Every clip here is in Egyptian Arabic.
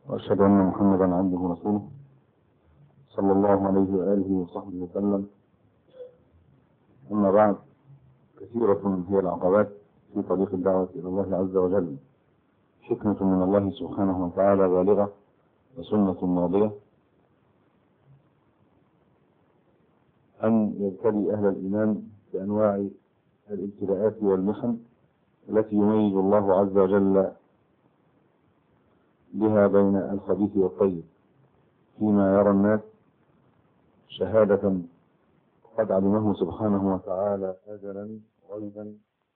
وأشهد أن محمدا عبده ورسوله صلى الله عليه وآله وصحبه وسلم أما بعد كثيرة هي العقبات في طريق الدعوة إلى الله عز وجل حكمة من الله سبحانه وتعالى بالغة وسنة ماضية أن يبتلي أهل الإيمان بأنواع الابتلاءات والمحن التي يميز الله عز وجل بها بين الخبيث والطيب فيما يرى الناس شهادة قد علمه سبحانه وتعالى أجلا غيبا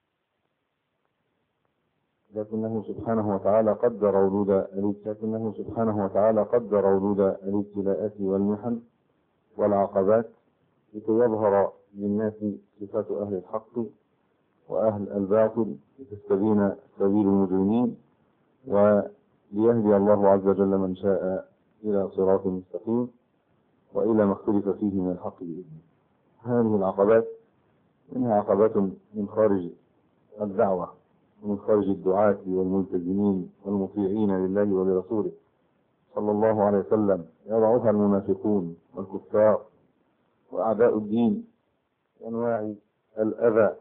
لكنه سبحانه وتعالى قدر ولود لكنه سبحانه وتعالى قدر ولود الابتلاءات والمحن والعقبات لكي يظهر للناس صفات أهل الحق وأهل الباطل لتستبين سبيل المجرمين وليهدي الله عز وجل من شاء إلى صراط مستقيم وإلى ما اختلف فيه من الحق بإذنه هذه العقبات منها عقبات من خارج الدعوة ومن خارج الدعاة والملتزمين والمطيعين لله ولرسوله صلى الله عليه وسلم يضعها المنافقون والكفار وأعداء الدين بأنواع الأذى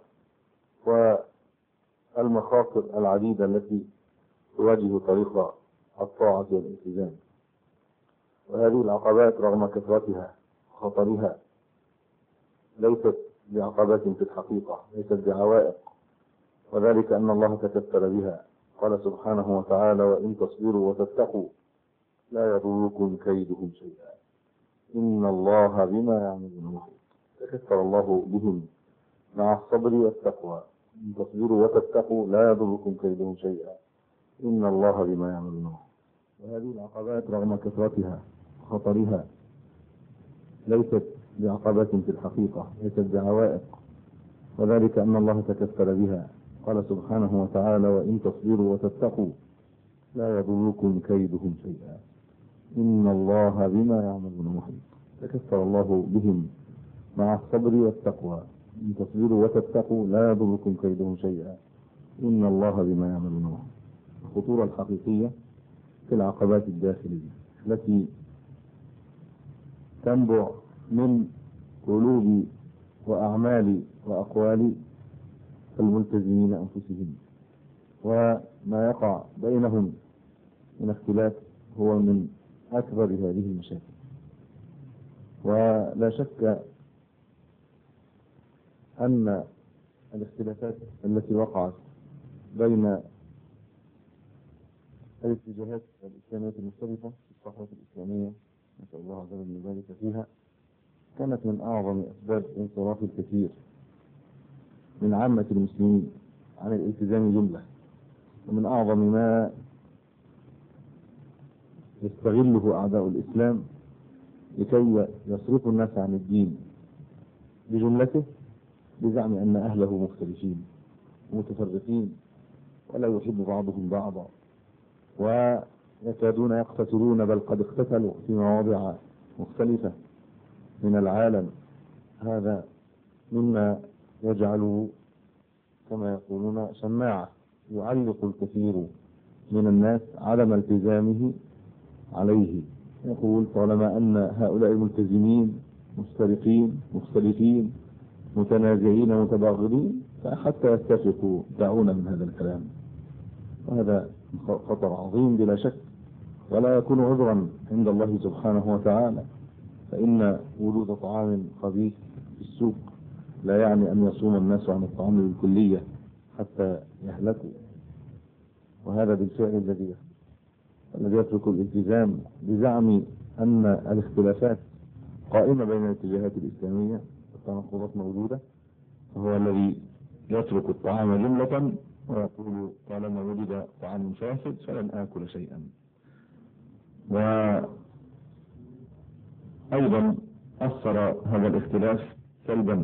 والمخاطر العديدة التي تواجه طريق الطاعة والالتزام وهذه العقبات رغم كثرتها وخطرها ليست بعقبات في الحقيقة ليست بعوائق وذلك أن الله تكفل بها قال سبحانه وتعالى وإن تصبروا وتتقوا لا يضركم كيدهم شيئا إن الله بما يعملون محيط تكفل الله بهم مع الصبر والتقوى إن تصبروا وتتقوا لا يضركم كيدهم شيئا إن الله بما يعملون محيط وهذه العقبات رغم كثرتها وخطرها ليست بعقبات في الحقيقة ليست بعوائق وذلك أن الله تكفل بها قال سبحانه وتعالى وإن تصبروا وتتقوا لا يضركم كيدهم شيئا إن الله بما يعملون محيط تكفل الله بهم مع الصبر والتقوى إن تصبروا وتتقوا لا يضركم كيدهم شيئا إن الله بما يعملون محيط الخطورة الحقيقية في العقبات الداخلية التي تنبع من قلوب وأعمال وأقوال الملتزمين أنفسهم وما يقع بينهم من اختلاف هو من أكبر هذه المشاكل ولا شك أن الاختلافات التي وقعت بين الاتجاهات الإسلامية المختلفة في الصحوة الإسلامية نسأل الله عز وجل أن يبارك فيها كانت من أعظم أسباب انصراف الكثير من عامة المسلمين عن الالتزام جملة ومن أعظم ما يستغله أعداء الإسلام لكي يصرفوا الناس عن الدين بجملته بزعم أن أهله مختلفين ومتفرقين ولا يحب بعضهم بعضا ويكادون يقتتلون بل قد اقتتلوا في مواضع مختلفة من العالم هذا مما يجعله كما يقولون شماعة يعلق الكثير من الناس عدم التزامه عليه يقول طالما أن هؤلاء الملتزمين مفترقين مختلفين متنازعين متباغضين فحتى يتفقوا دعونا من هذا الكلام وهذا خطر عظيم بلا شك ولا يكون عذرا عند الله سبحانه وتعالى فإن وجود طعام خبيث في السوق لا يعني أن يصوم الناس عن الطعام بالكلية حتى يهلكوا وهذا بالفعل الذي الذي يترك الالتزام بزعم أن الاختلافات قائمة بين الاتجاهات الإسلامية التناقضات موجودة فهو الذي يترك الطعام جملة ويقول طالما وجد طعام فاسد فلن آكل شيئا وأيضا أثر هذا الاختلاف سلبا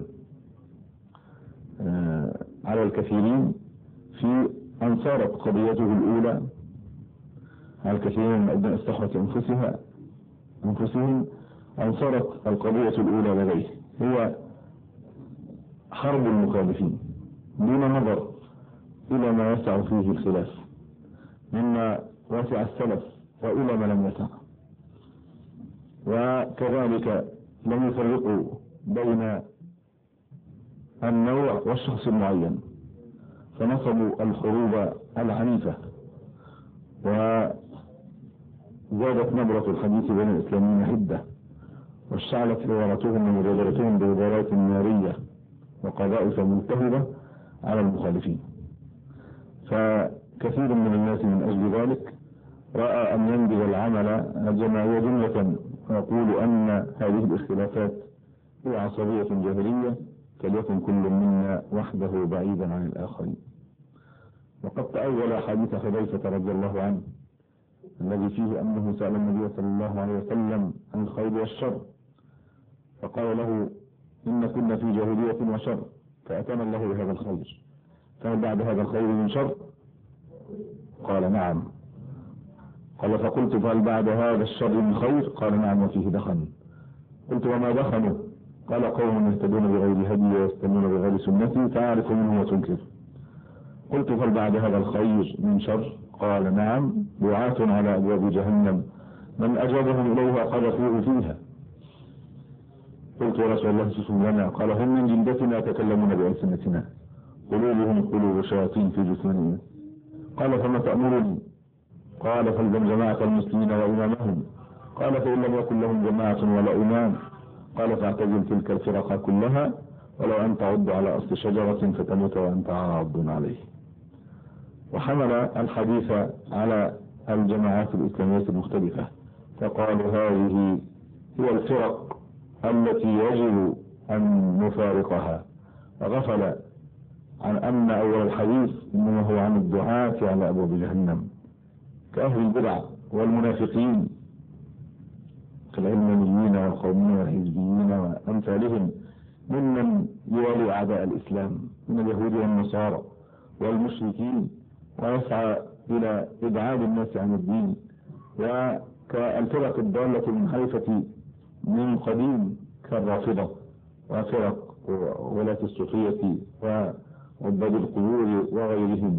على الكثيرين في أن صارت قضيته الأولى على الكثيرين من أبناء الصحوة أنفسها أنفسهم أن صارت القضية الأولى لديه هي حرب المخالفين دون نظر إلى ما يسع فيه الخلاف مما وسع السلف وإلى ما لم يسع وكذلك لم يفرقوا بين النوع والشخص المعين فنصبوا الحروب العنيفة وزادت نبرة الحديث بين الإسلاميين حدة واشتعلت حواراتهم ومجادلتهم بإدارات نارية وقذائف ملتهبة على المخالفين فكثير من الناس من أجل ذلك رأى أن ينجز العمل الجماعية جملة ويقول أن هذه الاختلافات هي عصبية جاهلية فليكن كل منا وحده بعيدا عن الآخرين وقد تأول حديث حذيفة رضي الله عنه الذي فيه أنه سأل النبي صلى الله عليه وسلم عن الخير والشر فقال له إن كنا في جاهلية وشر فأتانا الله بهذا الخير فهل بعد هذا الخير من شر قال نعم قال فقلت فهل بعد هذا الشر من خير قال نعم وفيه دخن قلت وما دخنوا قال قوم يهتدون بغير هدي ويستنون بغير سنتي تعرف منه وتنكر قلت فهل بعد هذا الخير من شر قال نعم دعاة على أبواب جهنم من أجابهم إليها قذفوه فيها قلت يا رسول الله سسوا لنا قال هم من جلدتنا يتكلمون بألسنتنا قلوبهم قلوب شياطين في جثمانهم قال فما تأمرني قال فالزم جماعة المسلمين وإمامهم قال فإن لم يكن لهم جماعة ولا إمام قال فاعتزل تلك الفرق كلها ولو أن تعض على أصل شجرة فتموت وأنت عاض عليه وحمل الحديث على الجماعات الإسلامية المختلفة فقال هذه هي الفرق التي يجب أن نفارقها وغفل عن أن أول الحديث إنما هو عن الدعاة على أبواب جهنم كأهل البدع والمنافقين كالعلمانيين والقوميين والحزبيين وأمثالهم ممن يوالي أعداء الإسلام من اليهود والنصارى والمشركين ويسعى إلى إبعاد الناس عن الدين وكالفرق الضالة المنحرفة من قديم كالرافضة وفرق ولاة الصوفية وعباد القبور وغيرهم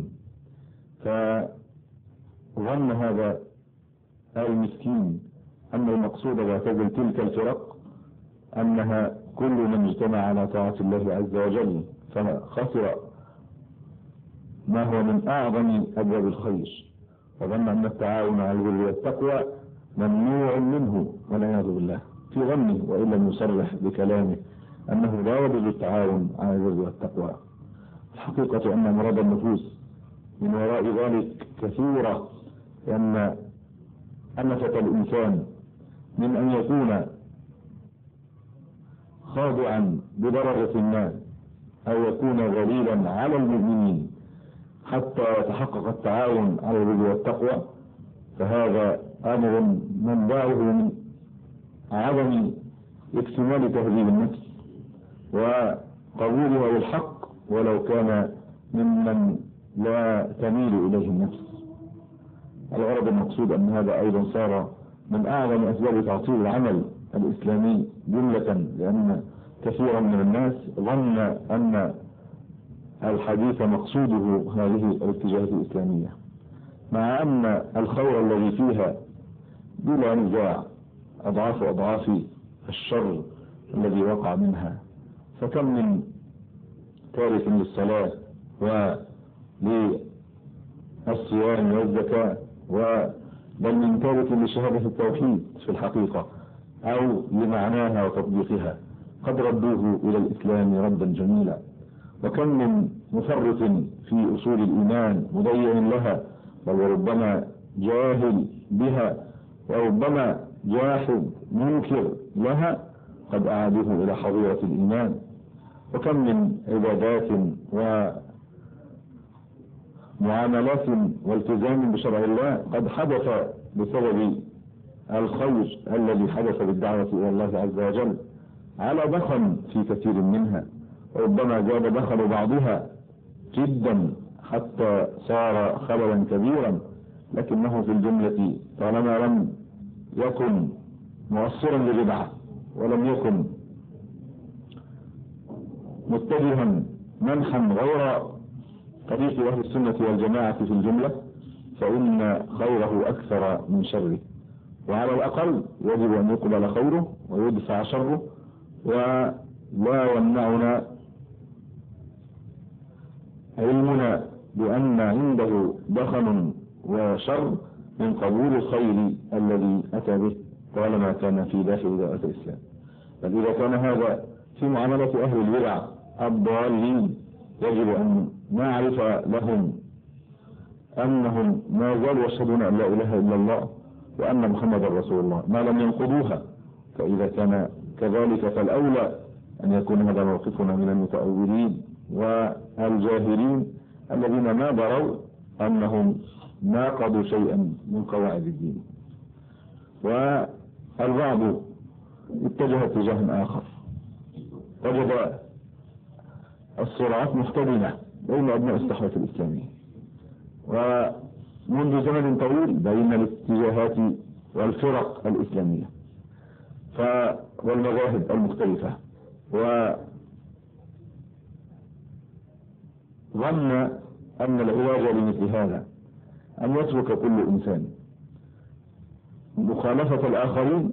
فظن هذا المسكين أن المقصود باعتزل تلك الفرق أنها كل من اجتمع على طاعة الله عز وجل فخسر ما هو من أعظم أبواب الخير وظن أن التعاون على البر والتقوى ممنوع منه والعياذ بالله في ظنه وإن لم يصرح بكلامه أنه لا يجوز التعاون على البر والتقوى الحقيقة أن مراد النفوس من وراء ذلك كثيرة لأن أنفة الإنسان من أن يكون خاضعا بدرجة ما أو يكون ذليلا على المؤمنين حتى يتحقق التعاون على البر والتقوى فهذا أمر منبعه من عدم اكتمال تهذيب النفس وقبولها للحق ولو كان ممن لا تميل إليه النفس الغرض المقصود أن هذا أيضا صار من أعظم أسباب تعطيل العمل الإسلامي جملة لأن كثيرا من الناس ظن أن الحديث مقصوده هذه الاتجاهات الإسلامية مع أن الخير الذي فيها بلا نزاع أضعاف أضعاف الشر الذي وقع منها فكم من تارك للصلاة وللصيام والزكاة بل من تارك لشهادة التوحيد في الحقيقة أو لمعناها وتطبيقها قد ردوه إلى الإسلام ردا جميلا وكم من مفرط في أصول الإيمان مضيع لها بل وربما جاهل بها وربما جاحد منكر لها قد أعادوه إلى حظيرة الإيمان وكم من عبادات ومعاملات والتزام بشرع الله قد حدث بسبب الخير الذي حدث بالدعوة إلى الله عز وجل على دخل في كثير منها وربما زاد دخل بعضها جدا حتى صار خللا كبيرا لكنه في الجملة طالما لم يكن مؤثرا لبدعة ولم يكن متجها منحا غير طريق أهل السنة والجماعة في الجملة فإن خيره أكثر من شره وعلى الأقل يجب أن يقبل خيره ويدفع شره ولا يمنعنا علمنا بأن عنده دخل وشر من قبول الخير الذي أتى به طالما كان في داخل دائرة الإسلام بل إذا كان هذا في معاملة أهل البدع الضالين يجب أن نعرف لهم أنهم ما زالوا يشهدون أن لا إله إلا الله وأن محمد رسول الله ما لم ينقضوها فإذا كان كذلك فالأولى أن يكون هذا موقفنا من المتأولين والجاهلين الذين ما دروا أنهم ناقضوا شيئا من قواعد الدين والبعض اتجه اتجاه آخر وجد الصراعات محتدمة بين أبناء الصحوة الإسلامية ومنذ زمن طويل بين الاتجاهات والفرق الإسلامية ف والمذاهب المختلفة و ظن أن العلاج لمثل هذا أن يترك كل إنسان مخالفة الآخرين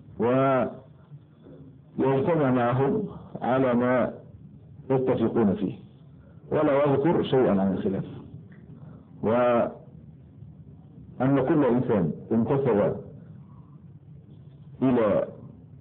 ويجتمع معهم على ما يتفقون فيه ولا يذكر شيئا عن الخلاف وأن كل إنسان انتسب إلى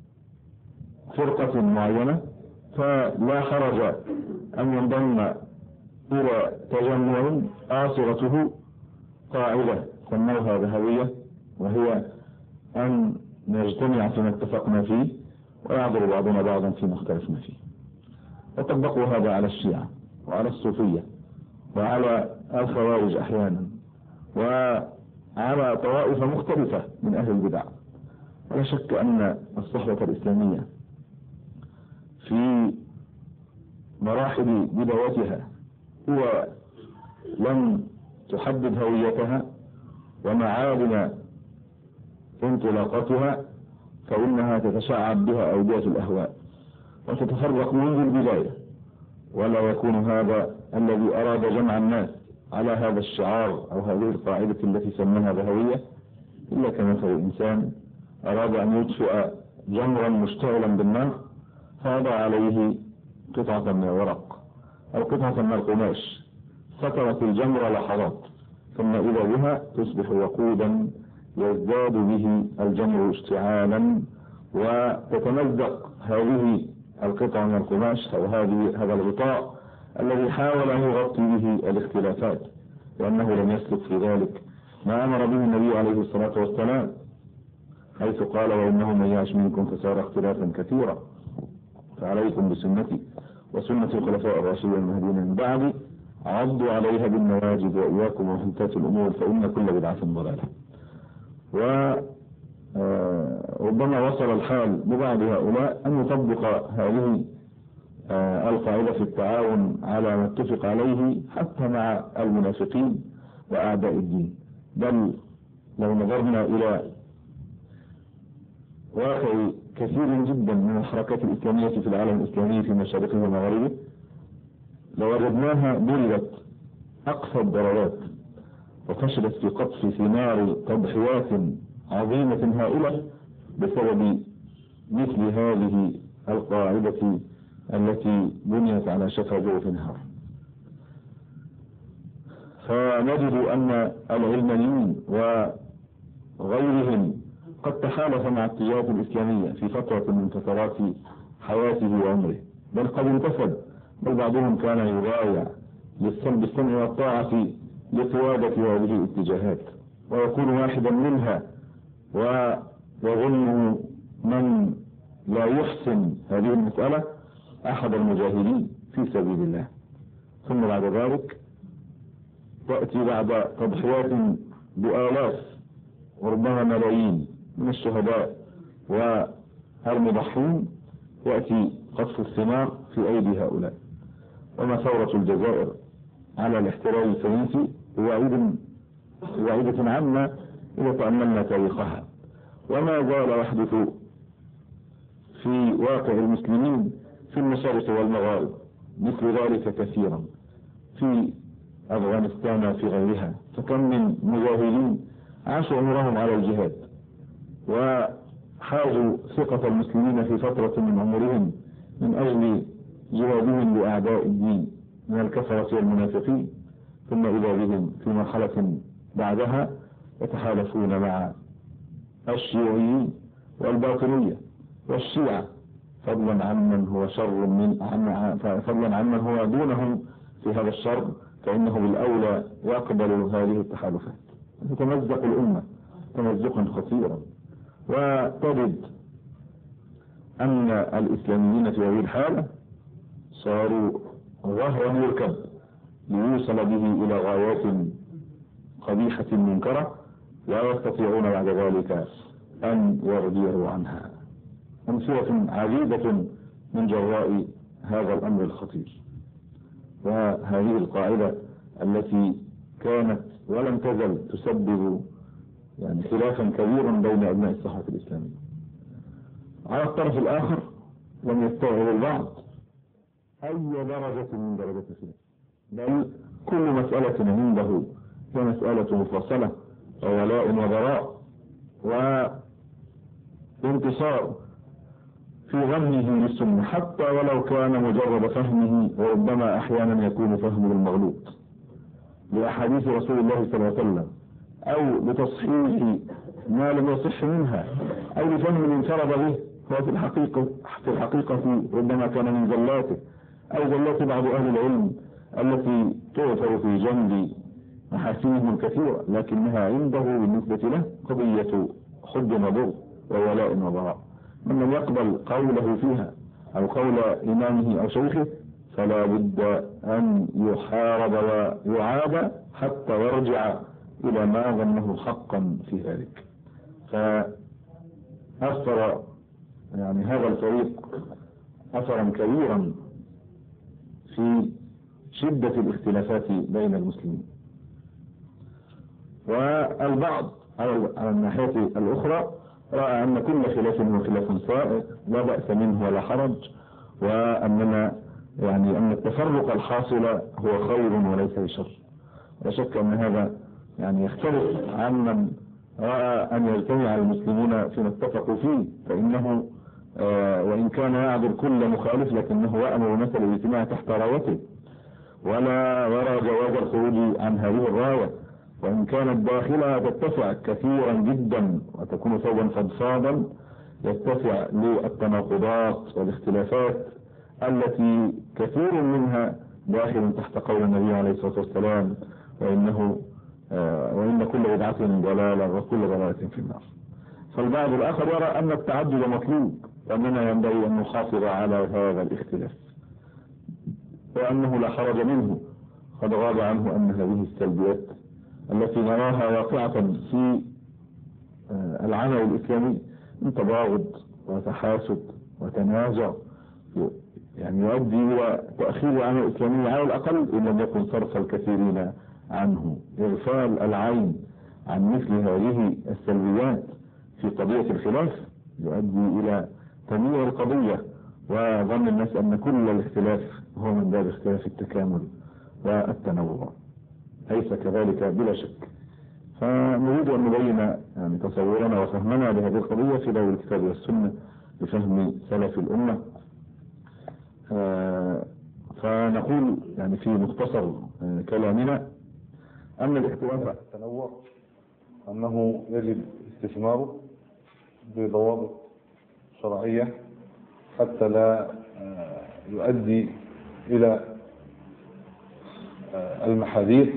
فرقة معينة فلا حرج أن ينضم إلى تجمع آصرته قاعدة سموها ذهبية وهي أن نجتمع فيما اتفقنا فيه ويعذر بعضنا بعضا فيما اختلفنا فيه وطبقوا هذا على الشيعة وعلى الصوفية وعلى الخوارج أحيانا وعلى طوائف مختلفة من أهل البدع ولا شك أن الصحوة الإسلامية في مراحل بدايتها هو لم تحدد هويتها ومعالم انطلاقتها فإنها تتشعب بها أودية الأهواء وتتفرق منذ البداية ولا يكون هذا الذي أراد جمع الناس على هذا الشعار أو هذه القاعدة التي سمناها ذهوية إلا كمثل إنسان أراد أن يطفئ جمرا مشتعلا بالنار فوضع عليه قطعة من الورق أو قطعة من القماش سترت الجمر لحظات ثم إذا بها تصبح وقودا يزداد به الجمر اشتعالا وتتمزق هذه القطعة من القماش أو هذه هذا الغطاء الذي حاول أن يغطي به الاختلافات لأنه لم يسلك في ذلك ما أمر به النبي عليه الصلاة والسلام حيث قال وإنه من يعش منكم فسار اختلافا كثيرا فعليكم بسنتي وسنة الخلفاء الراشدين المهديين من بعدي عضوا عليها بالنواجذ وإياكم ومحدثات الأمور فإن كل بدعة ضلالة وربما وصل الحال ببعض هؤلاء أن يطبق هذه القاعدة في التعاون على ما اتفق عليه حتى مع المنافقين وأعداء الدين بل لو نظرنا إلى واقع كثير جدا من الحركات الإسلامية في العالم الإسلامي في مشارقه ومغاربه لوجدناها ضربت أقصى الضربات وفشلت في قطف ثمار تضحيات عظيمة هائلة بسبب مثل هذه القاعدة التي بنيت على شفا جوف نهار فنجد أن العلمانيين وغيرهم قد تحالف مع التيارات الإسلامية في فترة من فترات حياته وعمره بل قد انتسب بل بعضهم كان يبايع للسلب السمع والطاعة لقيادة هذه الاتجاهات ويكون واحدا منها ويظن من لا يحسن هذه المسألة أحد المجاهدين في سبيل الله ثم بعد ذلك تأتي بعد تضحيات بآلاف وربما ملايين من الشهداء والمضحين يأتي قصف الثمار في أيدي هؤلاء وما ثورة الجزائر على الاحتلال الفرنسي هو عيد وعيدة عامة إذا تأملنا تاريخها وما زال يحدث في واقع المسلمين في المشارق والمغارب مثل ذلك كثيرا في أفغانستان في غيرها فكم من مجاهدين عاشوا عمرهم على الجهاد وحازوا ثقة المسلمين في فترة من عمرهم من أجل جهادهم لأعداء الدين من الكفرة والمنافقين ثم إذا بهم في مرحلة بعدها يتحالفون مع الشيوعيين والباطنية والشيعة فضلا عمن هو شر من عن فضلا عمن هو دونهم في هذا الشر فإنه بالأولى يقبل هذه التحالفات تتمزق الأمة تمزقا خطيرا وتجد أن الإسلاميين في هذه الحالة صاروا ظهرا يركب ليوصل به إلى غايات قبيحة منكرة لا يستطيعون بعد ذلك أن يرجعوا عنها أمثلة عديدة من جراء هذا الأمر الخطير وهذه القاعدة التي كانت ولم تزل تسبب يعني خلافا كبيرا بين أبناء الصحة الإسلامية على الطرف الآخر لم يستوعب البعض أي درجة من درجات الخلاف بل كل مسألة عنده هي مسألة مفصلة وولاء وبراء وانتصار في غمه للسنة حتى ولو كان مجرد فهمه وربما أحيانا يكون فهمه المغلوط لأحاديث رسول الله صلى الله عليه وسلم أو لتصحيح ما لم يصح منها أو لفهم انفرد به هو في الحقيقة في الحقيقة ربما كان من زلاته أو زلات بعض أهل العلم التي تؤثر في جنب محاسنهم الكثيرة لكنها عنده بالنسبة له قضية حب وضر وولاء وبراء من لم يقبل قوله فيها أو قول إمامه أو شيخه فلا بد أن يحارب ويعاد حتى يرجع إلى ما ظنه حقا في ذلك فأثر يعني هذا الفريق أثرا كبيرا في شدة الاختلافات بين المسلمين والبعض على الناحية الأخرى رأى أن كل خلاف هو خلاف سائغ لا بأس منه ولا حرج وأننا يعني أن التفرق الحاصل هو خير وليس بشر لا شك أن هذا يعني يختلف عمن رأى أن يجتمع المسلمون فيما اتفقوا فيه فإنه آه وإن كان يعذر كل مخالف لكنه يأمر مثل الاجتماع تحت رايته ولا يرى جواز الخروج عن هذه الراية وإن كانت داخلها تتسع كثيرا جدا وتكون ثوبا فضفاضا يتسع للتناقضات والاختلافات التي كثير منها داخل تحت قول النبي عليه الصلاة والسلام وإنه آه وإن كل بدعة ضلالة وكل ضلالة في النار فالبعض الآخر يرى أن التعدد مطلوب وأننا ينبغي أن نحافظ على هذا الاختلاف وأنه لا حرج منه قد غاب عنه أن هذه السلبيات التي نراها واقعة في العمل الإسلامي من تباغض وتحاسد وتنازع يعني يؤدي إلى تأخير العمل الإسلامي على الأقل إن لم يكن صرف الكثيرين عنه إغفال العين عن مثل هذه السلبيات في قضية الخلاف يؤدي إلى تنويع القضية وظن الناس أن كل الاختلاف هو من باب اختلاف التكامل والتنوع ليس كذلك بلا شك فنريد أن نبين يعني تصورنا وفهمنا لهذه القضية في ضوء الكتاب والسنة بفهم سلف الأمة فنقول يعني في مختصر كلامنا أن الاختلاف التنوع أنه يجب استثماره بضوابط شرعية حتى لا يؤدي إلى المحاذير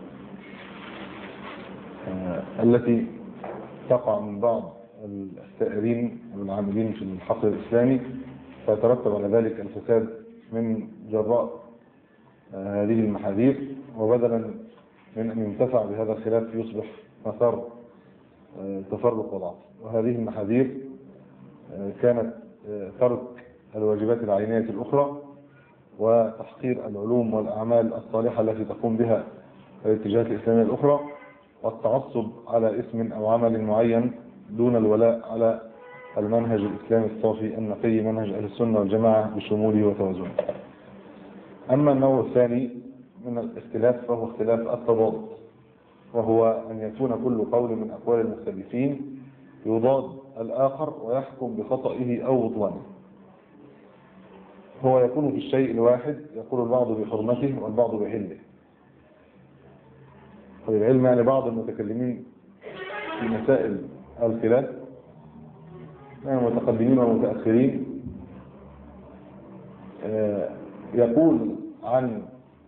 التي تقع من بعض السائرين والعاملين في الحقل الإسلامي فيترتب على ذلك الفساد من جراء هذه المحاذير وبدلا من أن ينتفع بهذا الخلاف يصبح مسار تفرق وضعف وهذه المحاذير كانت ترك الواجبات العينية الأخرى وتحقير العلوم والأعمال الصالحة التي تقوم بها الاتجاهات الإسلامية الأخرى والتعصب على اسم أو عمل معين دون الولاء على المنهج الإسلامي الصافي النقي منهج أهل السنة والجماعة بشموله وتوازنه أما النوع الثاني من الاختلاف فهو اختلاف التضاد وهو أن يكون كل قول من أقوال المختلفين يضاد الآخر ويحكم بخطئه أو بطلانه هو يكون في الشيء الواحد يقول البعض بحرمته والبعض بحله وللعلم يعني بعض المتكلمين في مسائل الخلاف يعني المتقدمين والمتأخرين آه، يقول عن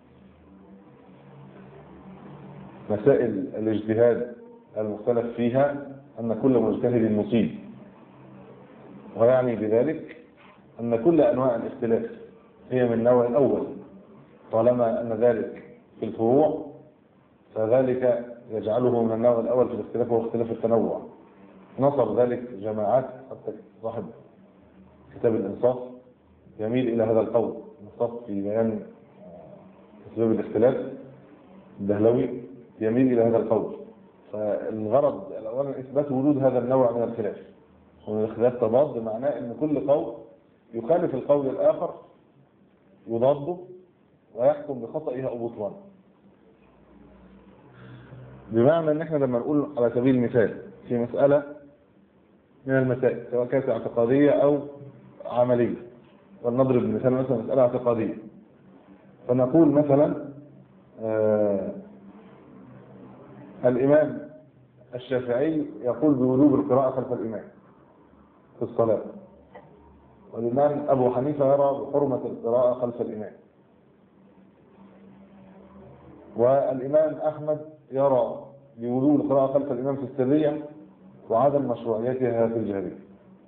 مسائل الاجتهاد المختلف فيها أن كل مجتهد مصيب ويعني بذلك أن كل أنواع الاختلاف هي من النوع الأول طالما أن ذلك في الفروع فذلك يجعله من النوع الأول في الاختلاف وهو اختلاف التنوع نصر ذلك جماعات حتى صاحب كتاب الإنصاف يميل إلى هذا القول الإنصاف في بيان أسباب الاختلاف الدهلوي يميل إلى هذا القول فالغرض الأول إثبات وجود هذا النوع من الخلاف ومن الخلاف تضاد معناه أن كل قول يخالف القول الآخر يضاده ويحكم بخطئه أو بطلانه بمعنى ان احنا لما نقول على سبيل المثال في مسألة من المسائل سواء كانت اعتقادية او عملية ولنضرب مثال مثلا مسألة اعتقادية فنقول مثلا آه الإمام الشافعي يقول بوجوب القراءة خلف الإمام في الصلاة والإمام أبو حنيفة يرى بحرمة القراءة خلف الإمام والإمام أحمد يرى بوجوب القراءة خلف الإمام في السرية وعدم مشروعيتها في الجهرية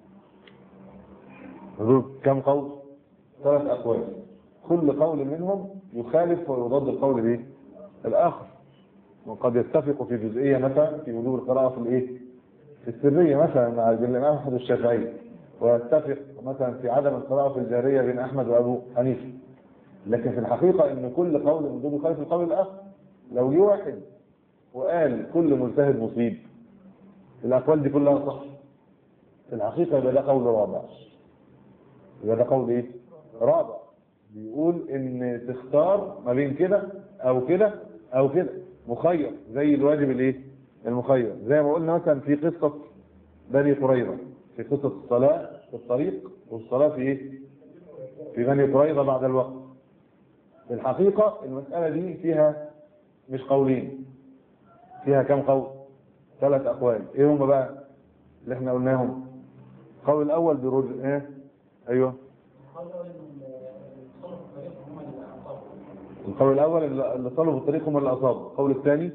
هذول كم قول؟ ثلاث أقوال كل قول منهم يخالف ويضاد القول به الآخر وقد يتفق في جزئية مثلا في وجوب القراءة في الإيه؟ في السرية مثلا مع الإمام أحمد الشافعي ويتفق مثلا في عدم القراءة في الجهرية بين أحمد وأبو حنيفة لكن في الحقيقة إن كل قول من دون يخالف القول الآخر لو جه واحد وقال كل مجتهد مصيب الأقوال دي كلها صح في الحقيقة يبقى ده قول رابع يبقى ده قول إيه؟ رابع بيقول إن تختار ما بين كده أو كده أو كده مخير زي الواجب الإيه؟ المخير زي ما قلنا مثلا في قصة بني قريظة في قصة الصلاة في الطريق والصلاة في إيه؟ في بني قريظة بعد الوقت في الحقيقة المسألة دي فيها مش قولين فيها كم قول ثلاث أقوال إيه هم بقى اللي احنا قلناهم القول الأول برجل إيه أيوه القول الأول اللي صلوا في الطريق هم اللي أصابوا القول الثاني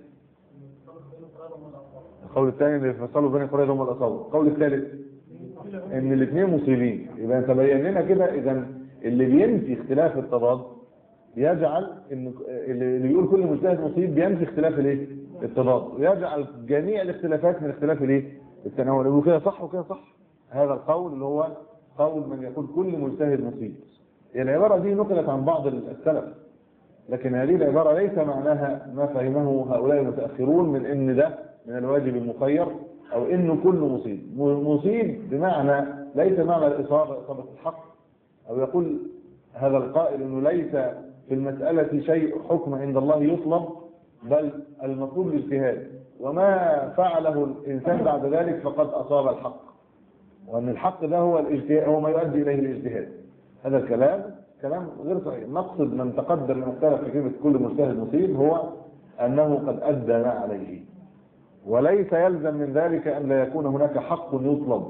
القول الثاني اللي فصلوا بني قريظة هم اللي أصابوا القول الثالث ان الاثنين مصيبين يبقى انت بين لنا كده اذا اللي بينفي اختلاف التضاد يجعل ان اللي بيقول كل مجتهد مصيب بينفي اختلاف الايه التضاد ويجعل جميع الاختلافات من اختلاف الايه التناول يقول كده صح وكده صح هذا القول اللي هو قول من يقول كل مجتهد مصيب يعني العباره دي نقلت عن بعض السلف لكن هذه العباره ليس معناها ما فهمه هؤلاء المتاخرون من ان ده من الواجب المخير او انه كله مصيب مصيب بمعنى ليس معنى الاصابه اصابه الحق او يقول هذا القائل انه ليس في المساله شيء حكم عند الله يطلب بل المطلوب الاجتهاد وما فعله الانسان بعد ذلك فقد اصاب الحق وان الحق ده هو الاجتهاد هو ما يؤدي اليه الاجتهاد هذا الكلام كلام غير صحيح نقصد من تقدم من اختلف في كلمه كل مجتهد مصيب هو انه قد ادى ما عليه وليس يلزم من ذلك أن لا يكون هناك حق يطلب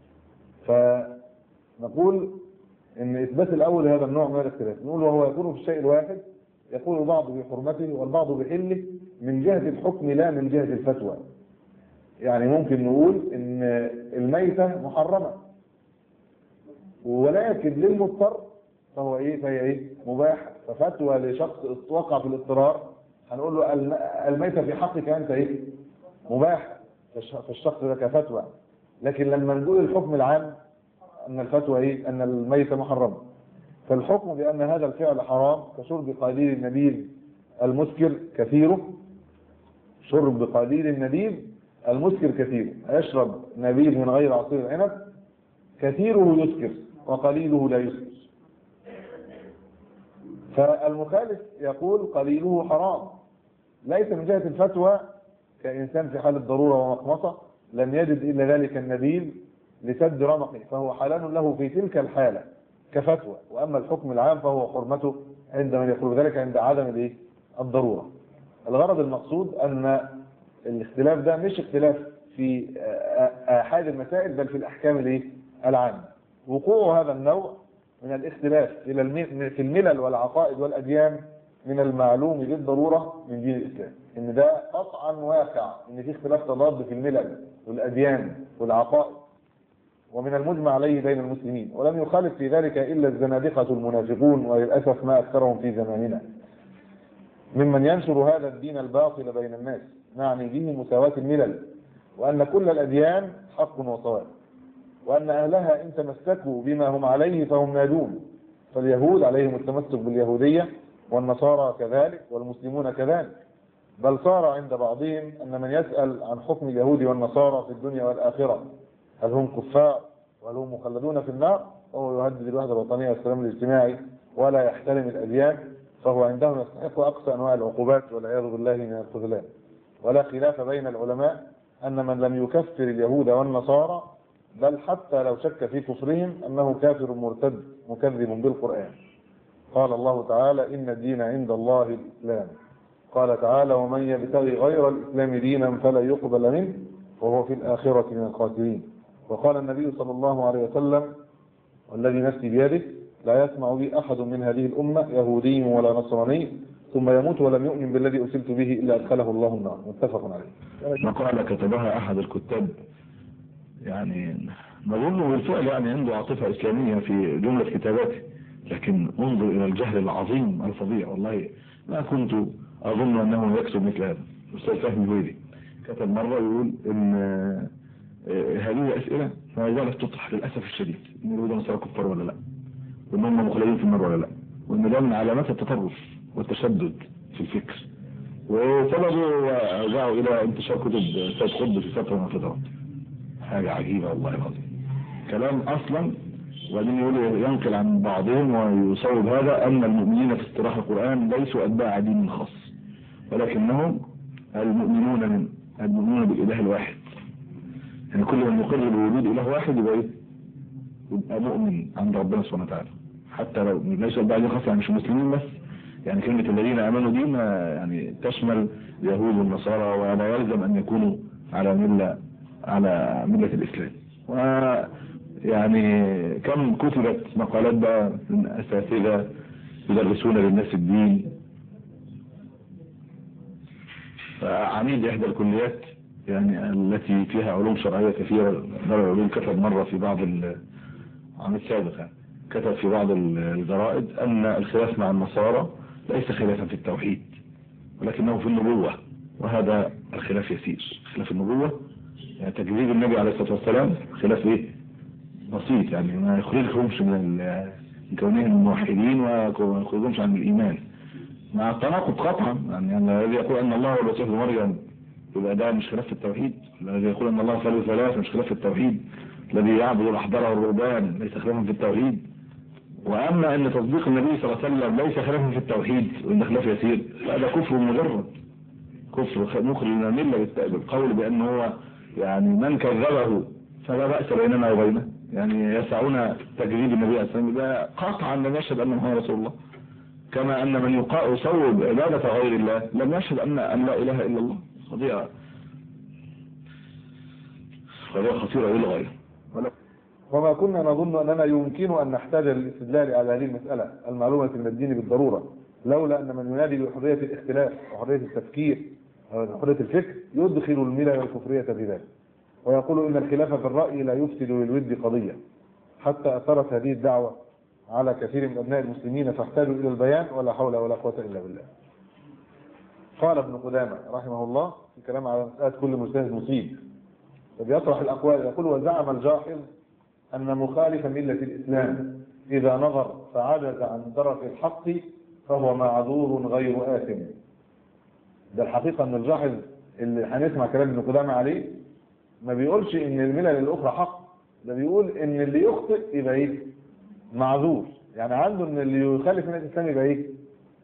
فنقول ان اثبات الاول هذا النوع من الاختلاف نقول وهو يكون في الشيء الواحد يقول البعض بحرمته والبعض بحله من جهة الحكم لا من جهة الفتوى يعني ممكن نقول ان الميتة محرمة ولكن للمضطر فهو ايه فهي ايه مباح ففتوى لشخص وقع في الاضطرار هنقول له الميتة في حقك انت ايه مباح في الشخص ده كفتوى لكن لما نقول الحكم العام ان الفتوى ايه ان الميت محرم فالحكم بان هذا الفعل حرام كشرب قليل النبيذ المسكر كثيره شرب قليل النبيذ المسكر كثيره يشرب نبيذ من غير عصير العنب كثيره يسكر وقليله لا يسكر فالمخالف يقول قليله حرام ليس من جهة الفتوى كإنسان في حالة ضرورة ومخمصة لم يجد إلا ذلك النبيل لسد رمقه فهو حلال له في تلك الحالة كفتوى وأما الحكم العام فهو حرمته عند من يقول ذلك عند عدم الإيه؟ الضرورة الغرض المقصود أن الاختلاف ده مش اختلاف في آحاد المسائل بل في الأحكام الإيه؟ العامة وقوع هذا النوع من الاختلاف إلى الم- في الملل والعقائد والأديان من المعلوم بالضرورة من دين الإسلام إن ده قطعا واقع إن في اختلاف تضاد في الملل والأديان والعقائد ومن المجمع عليه بين المسلمين ولم يخالف في ذلك إلا الزنادقة المنافقون وللأسف ما أكثرهم في زماننا ممن ينشر هذا الدين الباطل بين الناس نعني به مساواة الملل وأن كل الأديان حق وصواب وأن أهلها إن تمسكوا بما هم عليه فهم ناجون فاليهود عليهم التمسك باليهودية والنصارى كذلك والمسلمون كذلك بل صار عند بعضهم أن من يسأل عن حكم اليهود والنصارى في الدنيا والآخرة هل هم كفار وهل هم مخلدون في النار وهو يهدد الوحدة الوطنية والسلام الاجتماعي ولا يحترم الأديان فهو عندهم يستحق أقصى أنواع العقوبات والعياذ بالله من الخذلان ولا خلاف بين العلماء أن من لم يكفر اليهود والنصارى بل حتى لو شك في كفرهم أنه كافر مرتد مكذب بالقرآن قال الله تعالى إن الدين عند الله الإسلام قال تعالى ومن يبتغي غير الإسلام دينا فلا يقبل منه وهو في الآخرة من الخاسرين وقال النبي صلى الله عليه وسلم والذي نفسي بيده لا يسمع بي أحد من هذه الأمة يهودي ولا نصراني ثم يموت ولم يؤمن بالذي أرسلت به إلا أدخله الله النار متفق عليه مقالة كتبها أحد الكتاب يعني نظن بالفعل يعني عنده عاطفة إسلامية في جملة كتاباته لكن انظر إلى الجهل العظيم الفظيع والله ما كنت أظن أنه يكتب مثل هذا أستاذ فهمي الويلي كتب مرة يقول إن آه، هذه أسئلة ما زالت تطرح للأسف الشديد إن اليهود والنصارى كفار ولا لا وإن هم مخلدين في النار ولا لا وإن ده من علامات التطرف والتشدد في الفكر وسببه رجعوا إلى انتشار كتب سيد قطب في فترة من الفترات حاجة عجيبة والله العظيم كلام أصلا وبعدين يقول ينقل عن بعضهم ويصوب هذا أن المؤمنين في اصطلاح القرآن ليسوا أتباع دين خاص ولكنهم المؤمنون من المؤمنون بالإله الواحد يعني كل من يقر بوجود إله واحد يبقى إيه؟ يبقى مؤمن عند ربنا سبحانه وتعالى حتى لو ليسوا أتباع دين خاص يعني مش مسلمين بس يعني كلمة الذين آمنوا دي ما يعني تشمل اليهود والنصارى ولا يلزم أن يكونوا على ملة على ملة الإسلام ويعني كم كتبت مقالات بقى من أساتذة يدرسون للناس الدين عميد إحدى الكليات يعني التي فيها علوم شرعية كثيرة دار العلوم كتب مرة في بعض ال- عميد سابق يعني كتب في بعض ال- الجرائد أن الخلاف مع النصارى ليس خلافا في التوحيد ولكنه في النبوة وهذا الخلاف يسير خلاف النبوة يعني تكذيب النبي عليه الصلاة والسلام خلاف ايه بسيط يعني ما يخرجهمش من ال- من كونهم موحدين وما يخرجهمش عن الإيمان مع التناقض قطعا يعني الذي يقول أن الله هو المسيح ابن مريم يبقى ده مش خلاف في التوحيد الذي يقول أن الله ثالث ثلاث مش خلاف في التوحيد الذي يعبد الأحبار والرهبان ليس خلافا في التوحيد وأما أن تصديق النبي صلى الله عليه وسلم ليس خلافا في التوحيد وإن خلاف يسير فهذا كفر مجرد كفر مخرج من الملة بالت- بالقول بأنه هو يعني من كذبه فلا بأس بيننا وبينه يعني يسعون تكذيب النبي عليه الصلاة والسلام ده قطعا لم يشهد أنه هو رسول الله كما أن من يقا- يصوب عبادة غير الله لم يشهد أن أن لا إله إلا الله قضية قضية خطيرة للغاية وما كنا نظن أننا يمكن أن نحتاج للاستدلال على هذه المسألة المعلومة من الدين بالضرورة لولا أن من ينادي بحرية الاختلاف وحرية التفكير وحرية الفكر يدخل الملل والكفرية في ذلك ويقول إن الخلاف في الرأي لا يفسد للود قضية حتى أثرت هذه الدعوة على كثير من أبناء المسلمين فاحتاجوا إلى البيان ولا حول ولا قوة إلا بالله قال ابن قدامة رحمه الله في كلام على مسألة كل مجتهد مصيب فبيطرح الأقوال يقول وزعم الجاحظ أن مخالف ملة الإسلام إذا نظر فعجز عن درك الحق فهو معذور غير آثم ده الحقيقة أن الجاحظ اللي هنسمع كلام ابن قدامة عليه ما بيقولش إن الملل الأخرى حق ده بيقول إن اللي يخطئ يبقى إيه؟ معذور يعني عنده إن اللي يخالف ملة الإسلام يبقى إيه؟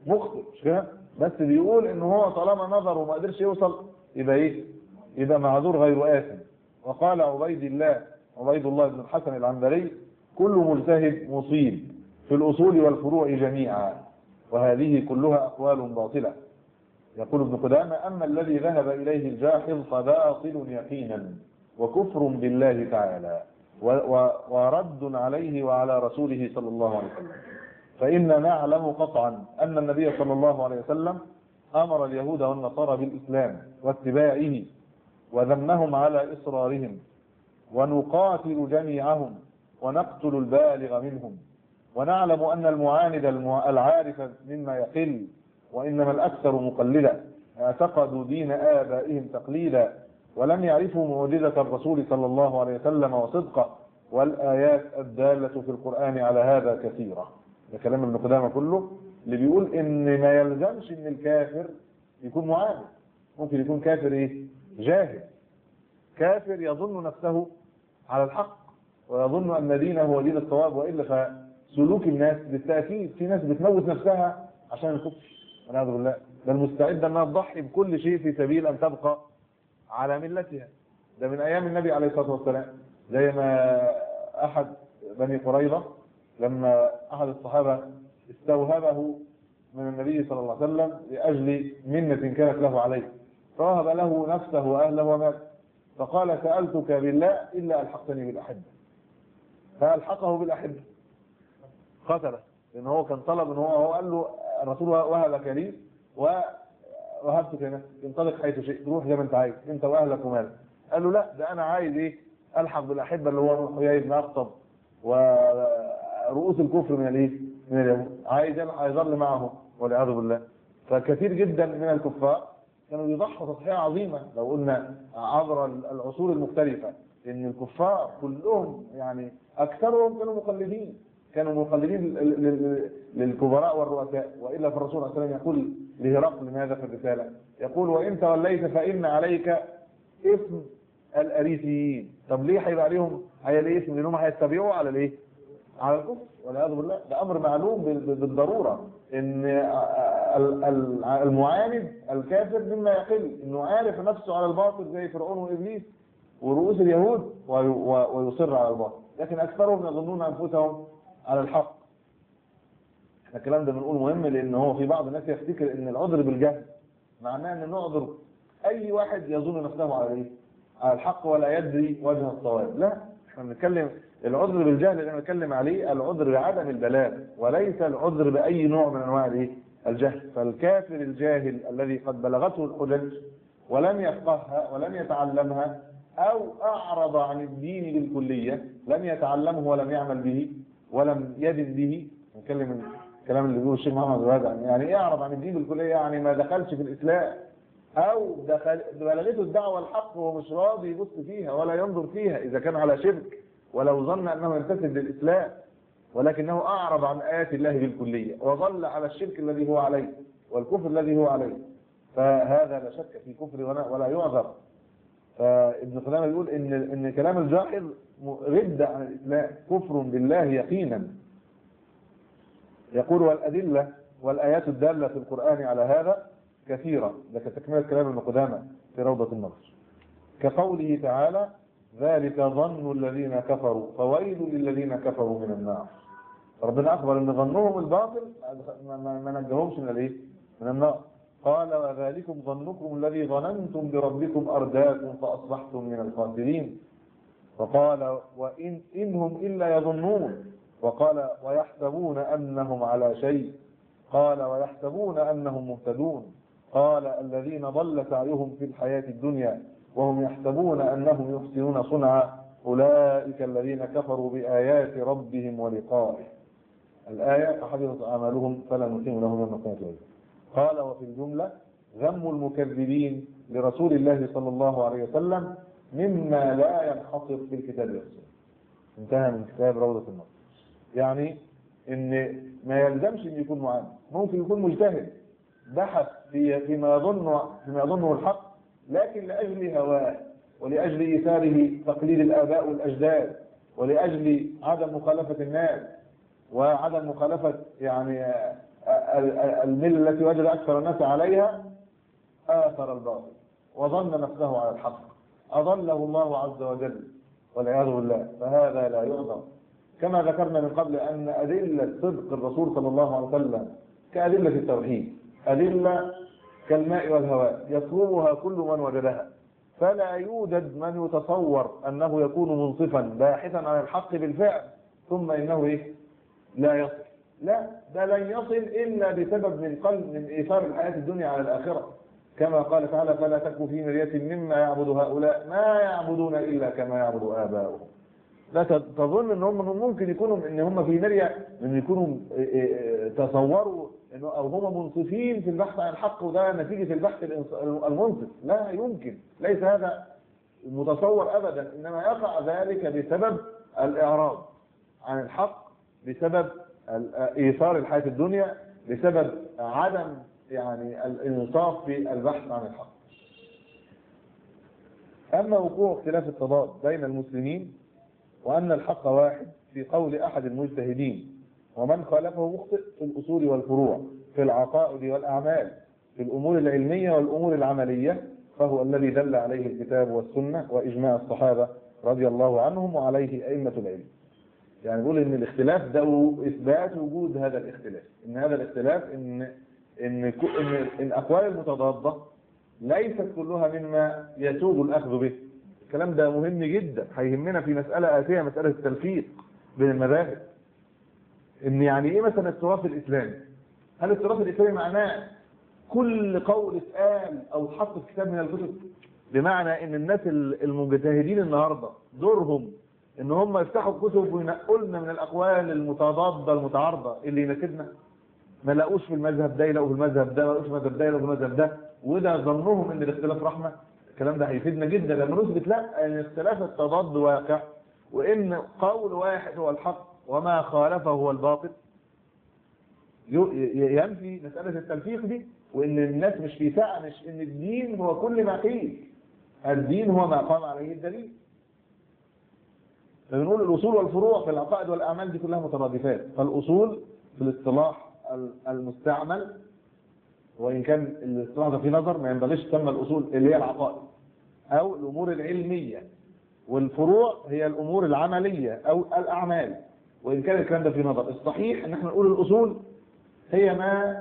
مخطئ مش كده بس بيقول ان هو طالما نظر وما قدرش يوصل يبقى ايه يبقى معذور غير آثم وقال عبيد الله عبيد الله بن الحسن العنبري كل مجتهد مصيب في الأصول والفروع جميعا وهذه كلها أقوال باطلة يقول ابن قدامة أما الذي ذهب إليه الجاحظ فباطل يقينا وكفر بالله تعالى و- و- ورد عليه وعلى رسوله صلى الله عليه وسلم فإن نعلم قطعا أن النبي صلى الله عليه وسلم أمر اليهود والنصارى بالإسلام واتباعه وذمهم على إصرارهم ونقاتل جميعهم ونقتل البالغ منهم ونعلم أن المعاند المع- العارف مما يقل وإنما الأكثر مقلدا اعتقدوا دين آبائهم تقليدا ولم يعرفوا معجزة الرسول صلى الله عليه وسلم وصدقه والآيات الدالة في القرآن على هذا كثيرة ده كلام ابن قدامة كله اللي بيقول إن ما يلزمش إن الكافر يكون معاند ممكن يكون كافر إيه؟ جاهل كافر يظن نفسه على الحق ويظن أن دينه هو دين الصواب وإلا فسلوك الناس بالتأكيد في ناس بتموت نفسها عشان الكفر والعياذ بالله بل مستعدة أنها تضحي بكل شيء في سبيل أن تبقى على ملتها ده من أيام النبي عليه الصلاة والسلام زي ما أحد بني قريظة لما أحد الصحابة استوهبه من النبي صلى الله عليه وسلم لأجل منة كانت له عليه فوهب له نفسه وأهله ومات فقال سألتك بالله إلا ألحقتني بالأحبة فألحقه بالأحبة قتله لأن هو كان طلب إن هو هو قال له الرسول وهبك لي ووهبتك نفسي انطلق حيث شئت روح زي ما أنت عايز أنت وأهلك ومالك قال له لا ده أنا عايز إيه ألحق بالأحبة اللي هو حيي بن أخطب ورؤوس الكفر من الإيه من اليهود عايز يظل معه والعياذ بالله فكثير جدا من الكفار كانوا يضحوا تضحية عظيمة لو قلنا عبر العصور المختلفة ان الكفار كلهم يعني اكثرهم كانوا مقلدين كانوا مقلدين لل- لل- للكبراء والرؤساء والا فالرسول صلى الله عليه وسلم يقول لهرقل ماذا في الرساله؟ يقول وان توليت فان عليك اسم الاريسيين طب ليه هيبقى عليهم هي ليه اسم لانهم هيتبعوا على الايه؟ على الكفر والعياذ بالله ده امر معلوم بال- بالضروره ان ال- ال- المعاند الكافر مما يقل انه عارف نفسه على الباطل زي فرعون وابليس ورؤوس اليهود وي- و- ويصر على الباطل لكن اكثرهم يظنون انفسهم على الحق احنا الكلام ده بنقول مهم لان هو في بعض الناس يفتكر ان العذر بالجهل معناه ان نعذر اي واحد يظن نفسه على ايه على الحق ولا يدري وجه الصواب لا احنا بنتكلم العذر بالجهل اللي احنا بنتكلم عليه العذر بعدم البلاغ وليس العذر باي نوع من انواع الايه الجهل فالكافر الجاهل الذي قد بلغته الحجج ولم يفقهها ولم يتعلمها او اعرض عن الدين بالكليه لم يتعلمه ولم يعمل به ولم يدن به نتكلم الكلام اللي بيقوله الشيخ محمد زواد يعني ايه اعرض عن الدين بالكليه يعني ما دخلش في الاسلام او دخل بلغته الدعوه الحق وهو مش راضي يبص فيها ولا ينظر فيها اذا كان على شرك ولو ظن انه ينتسب للاسلام ولكنه اعرض عن ايات الله بالكليه وظل على الشرك الذي هو عليه والكفر الذي هو عليه فهذا لا شك في كفر ولا, ولا يعذر فابن قدامه يقول ان ان كلام الجاحظ رد عن الاسلام كفر بالله يقينا يقول والادله والايات الداله في القران على هذا كثيره ده كتكمله كلام ابن قدامه في روضه النصر كقوله تعالى ذلك ظن الذين كفروا فويل للذين كفروا من النار ربنا اخبر ان ظنهم الباطل ما- ما ما نجاهمش من الايه من النار قال وذلكم ظنكم الذي ظننتم بربكم ارداكم فاصبحتم من الخاسرين وقال وان انهم الا يظنون وقال ويحسبون انهم على شيء قال ويحسبون انهم مهتدون قال الذين ضل سعيهم في الحياه الدنيا وهم يحسبون انهم يحسنون صنعا اولئك الذين كفروا بايات ربهم ولقائه الايه فحبطت اعمالهم فلا نقيم لهم يوم القيامه وزنا. قال وفي الجمله ذم المكذبين لرسول الله صلى الله عليه وسلم مما لا ينحصر في الكتاب والسنه انتهى من كتاب روضه النصر يعني ان ما يلزمش ان يكون معاند ممكن يكون مجتهد بحث في فيما يظن فيما يظنه الحق لكن لاجل هواه ولاجل ايثاره تقليد الاباء والاجداد ولاجل عدم مخالفه الناس وعدم مخالفه يعني ال- ال- الملة التي وجد أكثر الناس عليها آثر الباطل وظن نفسه على الحق أضله الله عز وجل والعياذ بالله فهذا لا يعذر كما ذكرنا من قبل أن أدلة صدق الرسول صلى الله عليه وسلم كأدلة التوحيد أدلة كالماء والهواء يطلبها كل من وجدها فلا يوجد من يتصور أنه يكون منصفا باحثا عن الحق بالفعل ثم إنه إيه؟ لا يصل لا ده لن يصل إلا بسبب من قلب من إيثار الحياة الدنيا على الآخرة كما قال تعالى فلا تك في مرية مما يعبد هؤلاء ما يعبدون إلا كما يعبد آباؤهم لا تظن ان هم ممكن يكونوا ان هم في مرية ان يكونوا إيه إيه تصوروا انه او هم منصفين في البحث عن الحق وده نتيجة البحث الإنص- المنصف لا يمكن ليس هذا متصور ابدا انما يقع ذلك بسبب الاعراض عن الحق بسبب ال- ايثار الحياة الدنيا بسبب عدم يعني الانصاف في البحث عن الحق اما وقوع اختلاف التضاد بين المسلمين وأن الحق واحد في قول أحد المجتهدين ومن خالفه مخطئ في الأصول والفروع في العقائد والأعمال في الأمور العلمية والأمور العملية فهو الذي دل عليه الكتاب والسنة وإجماع الصحابة رضي الله عنهم وعليه أئمة العلم يعني نقول إن الاختلاف ده إثبات وجود هذا الاختلاف إن هذا الاختلاف إن إن كو- إن, إن أقوال المتضادة ليست كلها مما يسوغ الأخذ به الكلام ده مهم جدا هيهمنا في مسألة آتية مسألة التلفيق بين المذاهب ان يعني ايه مثلا التراث الاسلامي هل التراث الاسلامي معناه كل قول اتقال او اتحط في كتاب من الكتب بمعنى ان الناس المجتهدين النهارده دورهم ان هم يفتحوا الكتب وينقوا لنا من الاقوال المتضاده المتعارضه اللي يناسبنا ما لاقوش في المذهب ده يلاقوا في المذهب ده ما لاقوش في المذهب ده يلاقوا في المذهب ده وده ظنهم ان الاختلاف رحمه الكلام ده هيفيدنا جدا لما نثبت لا ان اختلاف التضاد واقع وان قول واحد هو الحق وما خالفه هو الباطل يو- ي- ينفي مسألة التلفيق دي وان الناس مش في ساعة مش ان الدين هو كل ما قيل الدين هو ما قام عليه الدليل فبنقول الاصول والفروع في العقائد والاعمال دي كلها مترادفات فالاصول في الاصطلاح ال- المستعمل وان كان الاصطلاح ده في نظر ما ينبغيش تسمى الاصول اللي هي العقائد او الامور العلميه والفروع هي الامور العمليه او الاعمال وان كان الكلام ده في نظر الصحيح ان احنا نقول الاصول هي ما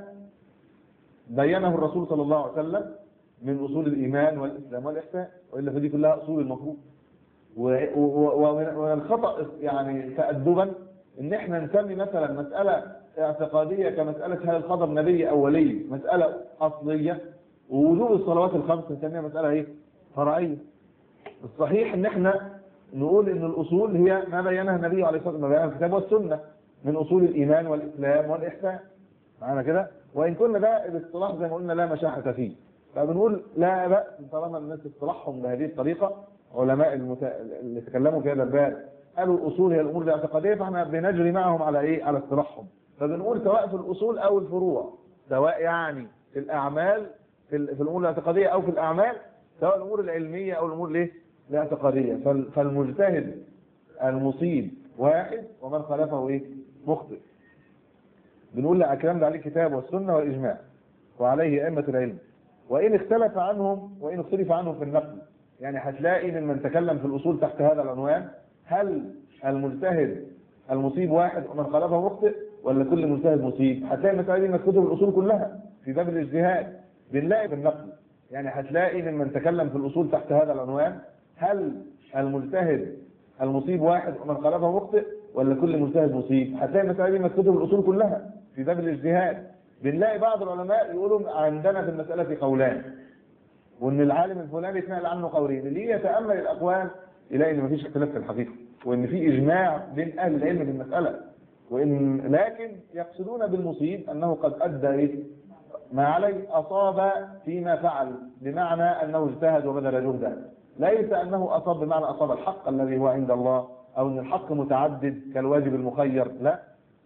بينه الرسول صلى الله عليه وسلم من اصول الايمان والاسلام والاحسان والا فدي كلها اصول المفروض و- و- ومن ومن الخطا يعني تادبا ان احنا نسمي مثلا مساله اعتقاديه كمساله هل الخبر نبي او ولي مساله اصليه ووجوب الصلوات الخمس نسميها مساله ايه فرعيه الصحيح ان احنا نقول ان الاصول هي ما بينها النبي عليه الصلاه والسلام ما بينها الكتاب والسنه من اصول الايمان والاسلام والاحسان معانا كده وان كنا ده الاصطلاح زي ما قلنا لا مشاحه فيه فبنقول لا بأس طالما الناس اصطلاحهم بهذه الطريقه علماء المت... اللي تكلموا في هذا الباب قالوا الاصول هي الامور الاعتقاديه فاحنا بنجري معهم على ايه على اصطلاحهم فبنقول سواء في الاصول او الفروع سواء يعني في الاعمال في, ال... في الامور الاعتقاديه او في الاعمال سواء الامور العلميه او الامور الايه الاعتقاديه فال... فالمجتهد المصيب واحد ومن خالفه ايه مخطئ بنقول لا الكلام ده عليه الكتاب والسنه والاجماع وعليه ائمه العلم وان اختلف عنهم وان اختلف عنهم في النقل يعني هتلاقي من من تكلم في الاصول تحت هذا العنوان هل المجتهد المصيب واحد ومن خالفه مخطئ ولا كل مجتهد مصيب هتلاقي المساله دي مكتوبه في الاصول كلها في باب الاجتهاد بنلاقي في النقل يعني هتلاقي من من تكلم في الاصول تحت هذا العنوان هل المجتهد المصيب واحد ومن خالفه مخطئ ولا كل مجتهد مصيب هتلاقي المساله دي مكتوبه في الاصول كلها في باب الاجتهاد بنلاقي بعض العلماء يقولوا عندنا في المساله قولان وان العالم الفلاني اتنقل عنه قولين اللي يتامل الاقوال يلاقي ان مفيش اختلاف في الحقيقه وان في اجماع بين اهل العلم في المساله وان لكن يقصدون بالمصيب انه قد ادى ايه ما عليه اصاب فيما فعل بمعنى انه اجتهد وبذل جهدا ليس انه اصاب بمعنى اصاب الحق الذي هو عند الله او ان الحق متعدد كالواجب المخير لا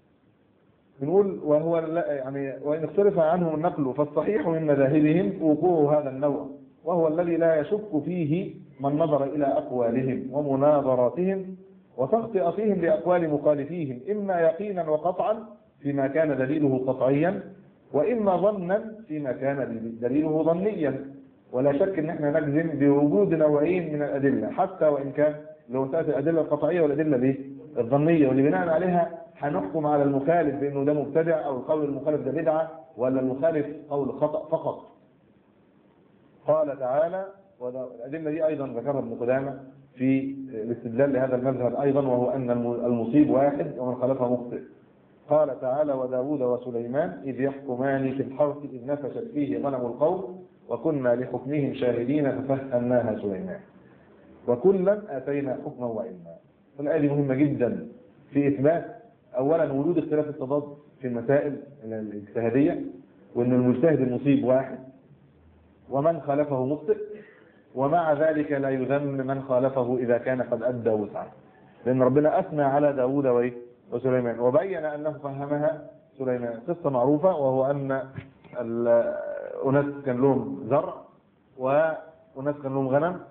بنقول وهو لا- يعني وان اختلف عنهم النقل فالصحيح من مذاهبهم وقوع هذا النوع وهو الذي لا يشك فيه من نظر الى اقوالهم ومناظراتهم وتغطئتهم لاقوال مخالفيهم اما يقينا وقطعا فيما كان دليله قطعيا وإما ظنا فيما كان دليله ظنيا ولا شك ان احنا نجزم بوجود نوعين من الادله حتى وان كان لو تاتي الادله القطعيه والادله الايه؟ الظنيه واللي بناء عليها هنحكم على المخالف بانه ده مبتدع او القول المخالف ده بدعه ولا المخالف قول خطا فقط. قال تعالى والادله دي ايضا ذكرها ابن قدامه في الاستدلال لهذا المذهب ايضا وهو ان المصيب واحد ومن خالفه مخطئ. قال تعالى وداود وسليمان إذ يحكمان في الحرث إذ نفشت فيه غنم القوم وكنا لحكمهم شاهدين ففهمناها سليمان وكلا آتينا حكما وعلما الآية دي مهمة جدا في إثبات أولا وجود اختلاف التضاد في المسائل الاجتهادية وأن المجتهد المصيب واحد ومن خالفه مخطئ ومع ذلك لا يذم من خالفه إذا كان قد أدى وسعه لأن ربنا أثنى على داود وإيه وسليمان وبين انه فهمها سليمان قصه معروفه وهو ان اناس كان لهم زرع واناس كان لهم غنم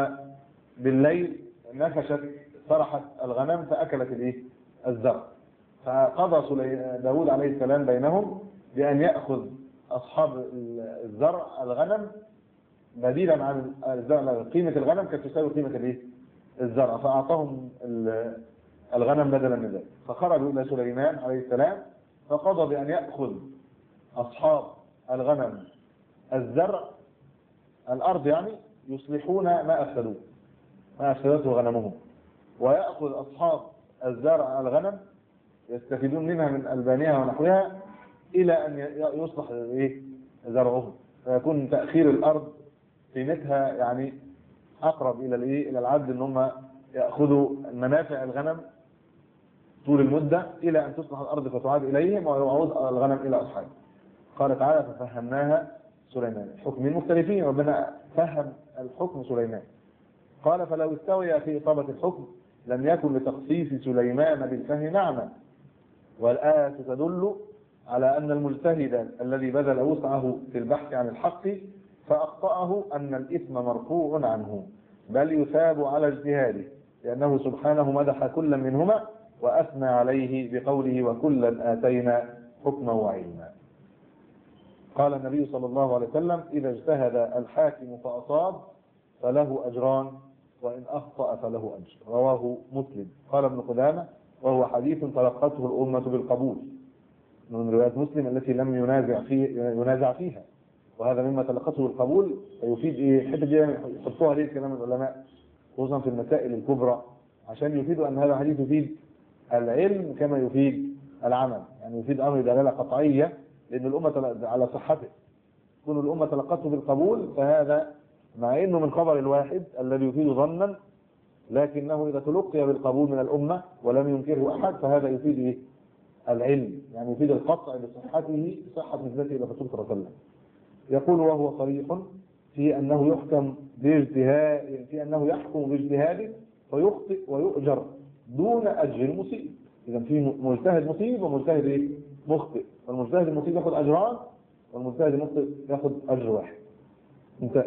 فبالليل نفشت صرحت الغنم فاكلت الايه؟ الزرع فقضى داود عليه السلام بينهم بان ياخذ اصحاب الزرع الغنم بديلا عن الزرع قيمه الغنم كانت تساوي قيمه الايه؟ الزرع فاعطاهم الغنم بدلا من ذلك فخرجوا الى سليمان عليه السلام فقضى بان ياخذ اصحاب الغنم الزرع الارض يعني يصلحون ما افسدوه ما افسدته غنمهم وياخذ اصحاب الزرع الغنم يستفيدون منها من البانها ونحوها الى ان يصلح ايه زرعهم فيكون تاخير الارض قيمتها يعني اقرب الى الايه الى العدل ان هم ياخذوا منافع الغنم طول المدة إلى أن تصلح الأرض فتعاد إليهم ويعود الغنم إلى أصحابه قال تعالى ففهمناها سليمان حكمين مختلفين ربنا فهم الحكم سليمان قال فلو استوي في إصابة الحكم لم يكن لتخصيص سليمان بالفهم معنى والآية تدل على أن المجتهد الذي بذل وسعه في البحث عن الحق فأخطأه أن الإثم مرفوع عنه بل يثاب على اجتهاده لأنه سبحانه مدح كلا منهما وأثنى عليه بقوله وكلا آتينا حكما وعلما قال النبي صلى الله عليه وسلم إذا اجتهد الحاكم فأصاب فله أجران وإن أخطأ فله أجر رواه مسلم قال ابن قدامة وهو حديث تلقته الأمة بالقبول من روايات مسلم التي لم ينازع فيه ينازع فيها وهذا مما تلقته بالقبول فيفيد ايه الحته دي يحطوها ليه كلام العلماء خصوصا في المسائل الكبرى عشان يفيدوا ان هذا الحديث يفيد العلم كما يفيد العمل يعني يفيد امر دلاله قطعيه لان الامه على صحته كون الامه تلقته بالقبول فهذا مع انه من خبر الواحد الذي يفيد ظنا لكنه اذا تلقي بالقبول من الامه ولم ينكره احد فهذا يفيد ايه؟ العلم يعني يفيد القطع بصحته صحه نسبته الى الرسول صلى الله عليه وسلم يقول وهو صريح في انه يحكم باجتهاد في انه يحكم باجتهاده فيخطئ ويؤجر دون اجر المصيب اذا في مجتهد مصيب ومجتهد ايه؟ مخطئ فالمجتهد المصيب ياخذ اجران والمجتهد المخطئ ياخذ اجر واحد انت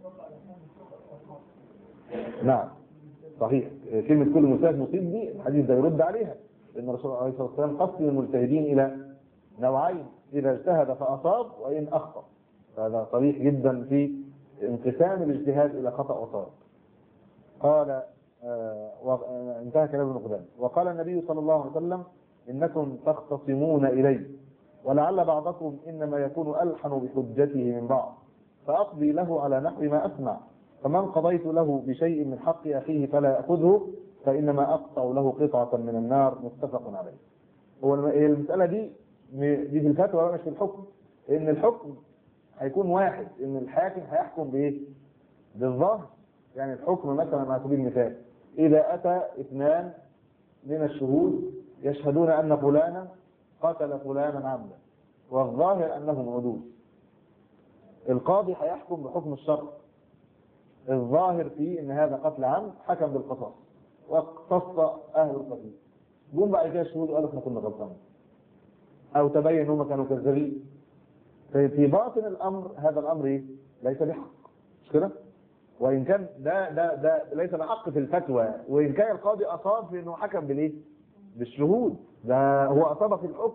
نعم صحيح كلمة كل مجتهد مصيب دي الحديث ده يرد عليها لأن الرسول عليه الصلاة والسلام قسم المجتهدين إلى نوعين إذا اجتهد فأصاب وإن أخطأ هذا صريح جدا في انقسام الاجتهاد إلى خطأ وصواب قال آه انتهى كلام ابن قدامه وقال النبي صلى الله عليه وسلم انكم تختصمون الي ولعل بعضكم انما يكون الحن بحجته من بعض فاقضي له على نحو ما اسمع فمن قضيت له بشيء من حق اخيه فلا ياخذه فانما اقطع له قطعه من النار متفق عليه. هو المساله دي دي في الفتوى مش في الحكم ان الحكم هيكون واحد ان الحاكم هيحكم بايه؟ بالظاهر يعني الحكم مثلا على سبيل المثال إذا أتى اثنان من الشهود يشهدون أن فلانا قتل فلانا عمدا والظاهر أنهم عدول القاضي هيحكم بحكم الشرع الظاهر فيه ان هذا قتل عمد حكم بالقصاص واقتص اهل القتيل جم بعد كده الشهود قالوا احنا كنا غلطانين او تبين انهم كانوا كذابين في باطن الامر هذا الامر ايه؟ ليس بحق مش كده؟ وان كان ده ده ده ليس بحق في الفتوى وان كان القاضي اصاب في انه حكم بالايه؟ بالشهود ده هو اصاب في الحكم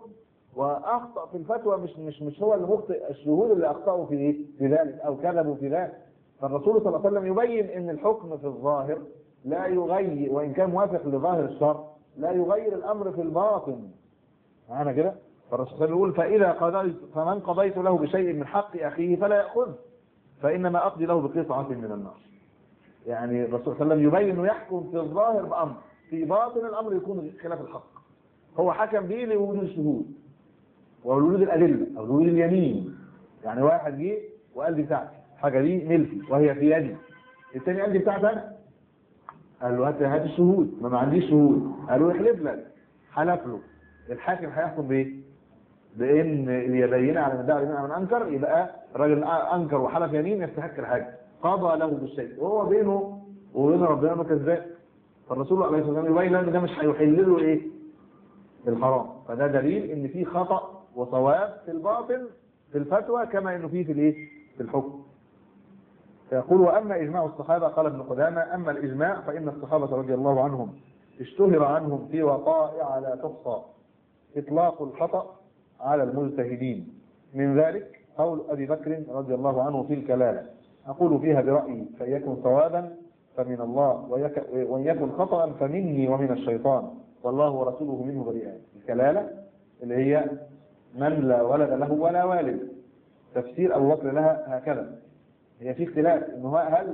واخطا في الفتوى مش مش مش هو اللي مخطئ الشهود اللي اخطاوا في ايه في ذلك او كذبوا في ذلك فالرسول صلى الله عليه وسلم يبين ان الحكم في الظاهر لا يغير وان كان موافق لظاهر الشرع لا يغير الامر في الباطن معانا كده فالرسول صلى الله عليه وسلم يقول فاذا قضيت فمن قضيت له بشيء من حق اخيه فلا ياخذ فانما اقضي له بقطعه من النار يعني الرسول صلى الله عليه وسلم يبين ويحكم في الظاهر بامر في باطن الامر يكون خلاف الحق هو حكم به لوجود الشهود ووجود الادله او وجود اليمين يعني واحد جه وقال دي بتاعتي الحاجه دي ملكي وهي في يدي الثاني قال دي بتاعتي انا قال له هات هات الشهود ما, ما عنديش شهود قالوا احلف لك حلف له الحاكم هيحكم بايه؟ بان اليدين على من ادعى اليمين من انكر يبقى الراجل انكر وحلف يمين يستحق الحاجه قضى له بالشيء وهو بينه وبين ربنا ما كذاب فالرسول عليه الصلاه والسلام يبين ان ده مش هيحل له ايه؟ الحرام فده دليل ان في خطا وصواب في الباطن في الفتوى كما انه فيه في الايه؟ في الحكم فيقول واما اجماع الصحابه قال ابن قدامه اما الاجماع فان الصحابه رضي الله عنهم اشتهر عنهم في وقائع لا تحصى اطلاق الخطا على المجتهدين من ذلك قول ابي بكر رضي الله عنه في الكلاله اقول فيها برايي فيكن صوابا فمن الله ويك... وان يكن خطا فمني ومن الشيطان والله ورسوله منه بريئان الكلاله اللي هي من لا ولد له ولا والد تفسير ابو بكر لها هكذا هي في اختلاف ان هو هل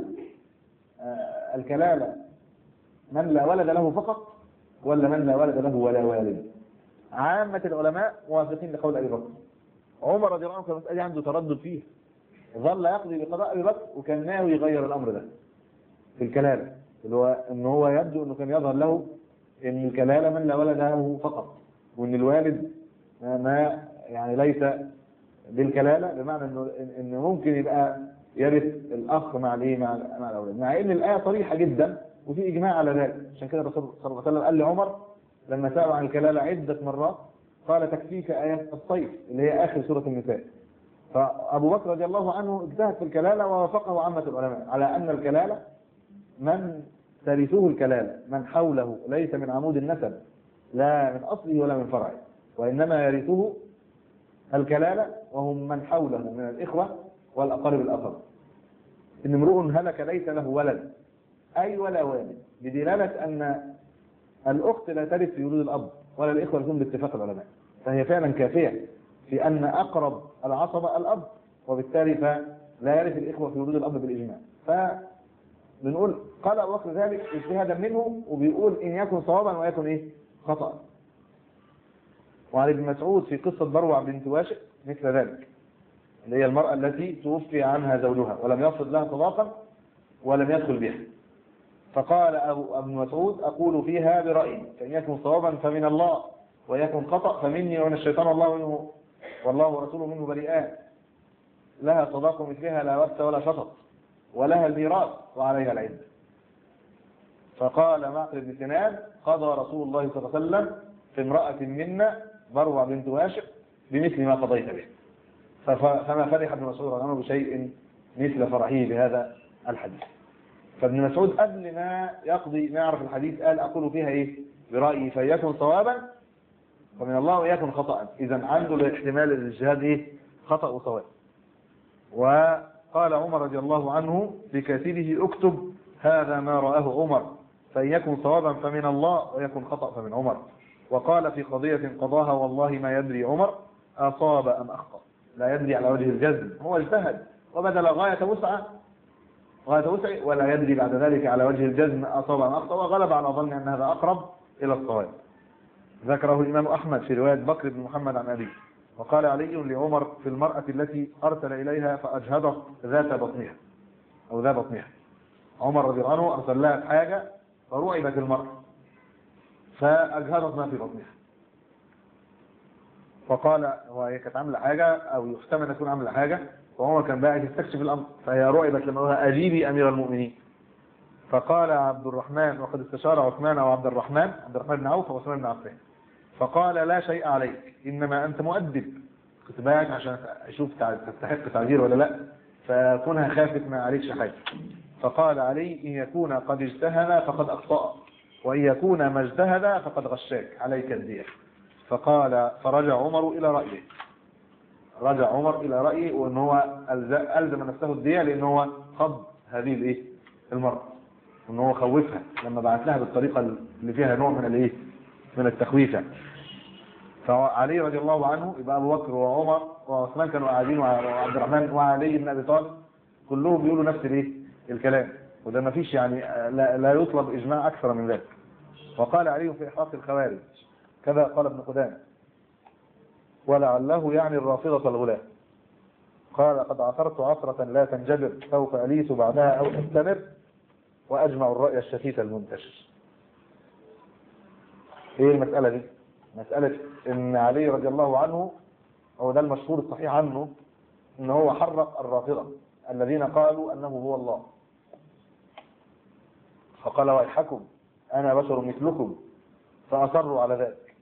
آه الكلاله من لا ولد له فقط ولا من لا ولد له ولا والد عامة العلماء موافقين لقول ابي بكر عمر رضي الله عنه كان المسألة عنده تردد فيه ظل يقضي بقضاء ابي بكر وكان ناوي يغير الامر ده في الكلاله اللي هو ان هو يبدو انه كان يظهر له ان الكلاله من لا ولد له فقط وان الوالد ما يعني ليس بالكلاله بمعنى انه ان ممكن يبقى يرث الاخ مع الايه مع مع الاولاد مع ان الايه صريحه جدا وفي اجماع على ذلك عشان كده الرسول صلى الله عليه وسلم قال لعمر لما سال عن الكلاله عده مرات قال تكفيك ايات الصيف اللي هي اخر سوره النساء فابو بكر رضي الله عنه اجتهد في الكلاله ووافقه عامه العلماء على ان الكلاله من ترثه الكلاله من حوله ليس من عمود النسب لا من اصله ولا من فرعه وانما يرثه الكلاله وهم من حوله من الاخوه والاقارب الاخر ان امرؤ هلك ليس له ولد اي ولا والد بدلاله ان الاخت لا ترث في وجود الاب ولا الاخوه يكون باتفاق العلماء فهي فعلا كافيه في ان اقرب العصبه الاب وبالتالي فلا يرث الاخوه في وجود الاب بالاجماع فبنقول قال ابو بكر ذلك اجتهادا منه وبيقول ان يكن صوابا ويكن ايه خطا وعن ابن مسعود في قصه بروع بنت واشق مثل ذلك اللي هي المراه التي توفي عنها زوجها ولم يصل لها طلاقا ولم يدخل بها فقال أبو ابن مسعود أقول فيها برأيي فإن يكن صوابا فمن الله ويكن خطأ فمني ومن الشيطان الله منه والله ورسوله منه بريئان لها صداق مثلها لا وقت ولا شطط ولها الميراث وعليها العدة فقال معقل بن سنان قضى رسول الله صلى الله عليه وسلم في امرأة منا بروع بنت واشق بمثل ما قضيت به فما فرح ابن مسعود رضي الله عنه بشيء مثل فرحه بهذا الحديث فابن مسعود قبل ما يقضي ما يعرف الحديث قال اقول فيها ايه برايي فيكن صوابا فمن الله ويكن خطا اذا عنده الاحتمال الاجتهاد ايه خطا وصواب وقال عمر رضي الله عنه لكاتبه اكتب هذا ما راه عمر فان يكن صوابا فمن الله ويكن خطا فمن عمر وقال في قضيه قضاها والله ما يدري عمر اصاب ام اخطا لا يدري على وجه الجزم هو اجتهد وبذل غايه وسعه غاية وسع ولا يدري بعد ذلك على وجه الجزم أصاب أم أخطأ وغلب على ظن أن هذا أقرب إلى الصواب ذكره الإمام أحمد في رواية بكر بن محمد عن أبيه وقال علي لعمر في المرأة التي أرسل إليها فأجهضت ذات بطنها أو ذا بطنها عمر رضي الله عنه أرسل لها حاجة فرعبت المرأة فأجهضت ما في بطنها فقال وهي كانت عاملة حاجة أو يحتمل أن تكون عاملة حاجة وعمر كان بقى يستكشف الامر فهي رعبت لما قالها اجيبي امير المؤمنين فقال عبد الرحمن وقد استشار عثمان او عبد الرحمن عبد الرحمن بن عوف وعثمان بن عفان فقال لا شيء عليك انما انت مؤدب كنت باعك عشان اشوف تستحق تعذير ولا لا فكونها خافت ما عليكش حاجه فقال علي ان يكون قد اجتهد فقد اخطا وان يكون ما اجتهد فقد غشاك عليك الدية فقال فرجع عمر إلى رأيه رجع عمر إلى رأيه وأن هو ألز- ألزم نفسه الدية لأن هو خض هذه الإيه المرأة وأن هو خوفها لما بعت لها بالطريقة اللي فيها نوع من الإيه من التخويف يعني. فعلي رضي الله عنه يبقى أبو بكر وعمر وعثمان كانوا قاعدين وع- وعبد الرحمن وعلي بن أبي طالب كلهم بيقولوا نفس الإيه الكلام وده ما فيش يعني آه، لا, لا يطلب إجماع أكثر من ذلك وقال علي في إحراق الخوارج كذا قال ابن قدامه ولعله يعني الرافضة الغلاة قال قد عثرت عثرة لا تنجبر سوف أليس بعدها أو أستمر وأجمع الرأي الشتيت المنتشر ايه المسألة دي مسألة ان علي رضي الله عنه هو ده المشهور الصحيح عنه ان هو حرق الرافضة الذين قالوا انه هو الله فقال ويحكم انا بشر مثلكم فاصروا على ذلك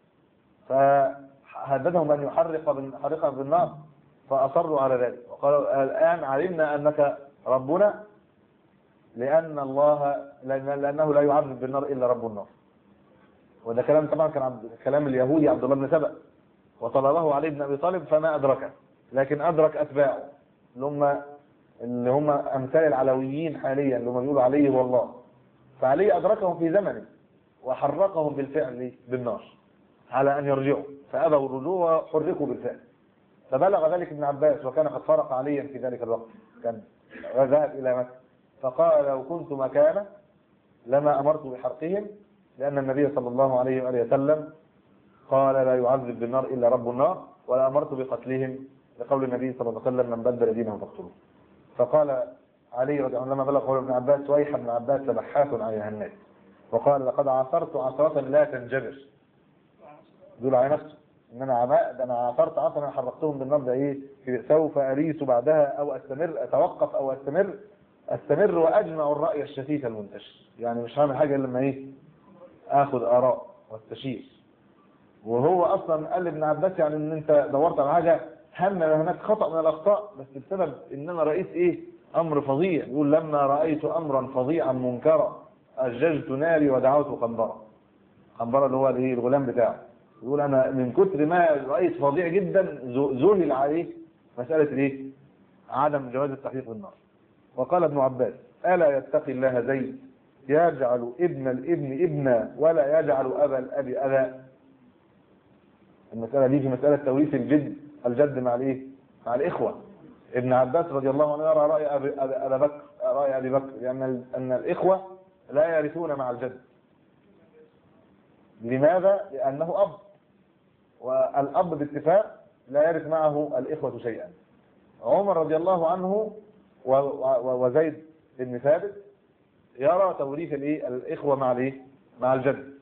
فهددهم ان يحرق بال- يحرقها بالنار فاصروا على ذلك وقالوا الان علمنا انك ربنا لان الله لأن- لانه لا يعذب بالنار الا رب النار وده كلام طبعا كان عبد كلام اليهودي عبد الله بن سبأ وطلبه علي بن ابي طالب فما ادركه لكن ادرك اتباعه اللي هم اللي هم امثال العلويين حاليا اللي هم بيقولوا عليه هو الله فعلي ادركهم في زمنه وحرقهم بالفعل بالنار على ان يرجعوا فابوا الرجوع وحرقوا بالفعل فبلغ ذلك ابن عباس وكان قد فرق عليا في ذلك الوقت كان ذهب الى مكه فقال لو كنت مكانه لما امرت بحرقهم لأن النبي صلى الله عليه وآله وسلم قال لا يعذب بالنار إلا رب النار ولا أمرت بقتلهم لقول النبي صلى الله عليه وسلم من بدل دينه فاقتلوه فقال علي رضي الله عنه لما بلغ قول ابن عباس ويح ابن عباس لبحاث عليها الناس وقال لقد عثرت عثرة لا تنجبر دول على نفسه ان انا عماء ده انا عثرت عثرة انا حرقتهم بالنار ده ايه سوف اليس بعدها او استمر اتوقف او استمر استمر واجمع الراي الشتيت المنتشر يعني مش هعمل حاجه الا لما ايه اخذ اراء واستشير وهو اصلا قال لابن عباس يعني ان انت دورت على حاجه هم هناك خطا من الاخطاء بس بسبب ان انا رايت ايه امر فظيع يقول لما رايت امرا فظيعا منكرا اججت ناري ودعوت قنبره قنبره اللي هو الايه الغلام بتاعه يقول انا من كتر ما رايت فظيع جدا ذ- ذهل عليه مساله الايه عدم جواز التحقيق بالنار وقال ابن عباس الا يتقي الله زيد يجعل ابن الابن ابنا ولا يجعل ابا الاب ابا المساله دي في مساله توريث الجد الجد مع الايه مع الاخوه ابن عباس رضي الله عنه يرى راي ابي أبي- ابي بكر راي ابي بكر لان ال- ان الاخوه لا يرثون مع الجد لماذا لانه اب والاب باتفاق لا يرث معه الاخوه شيئا عمر رضي الله عنه و- و- وزيد بن ثابت يرى توريث الايه الاخوه مع الايه مع الجد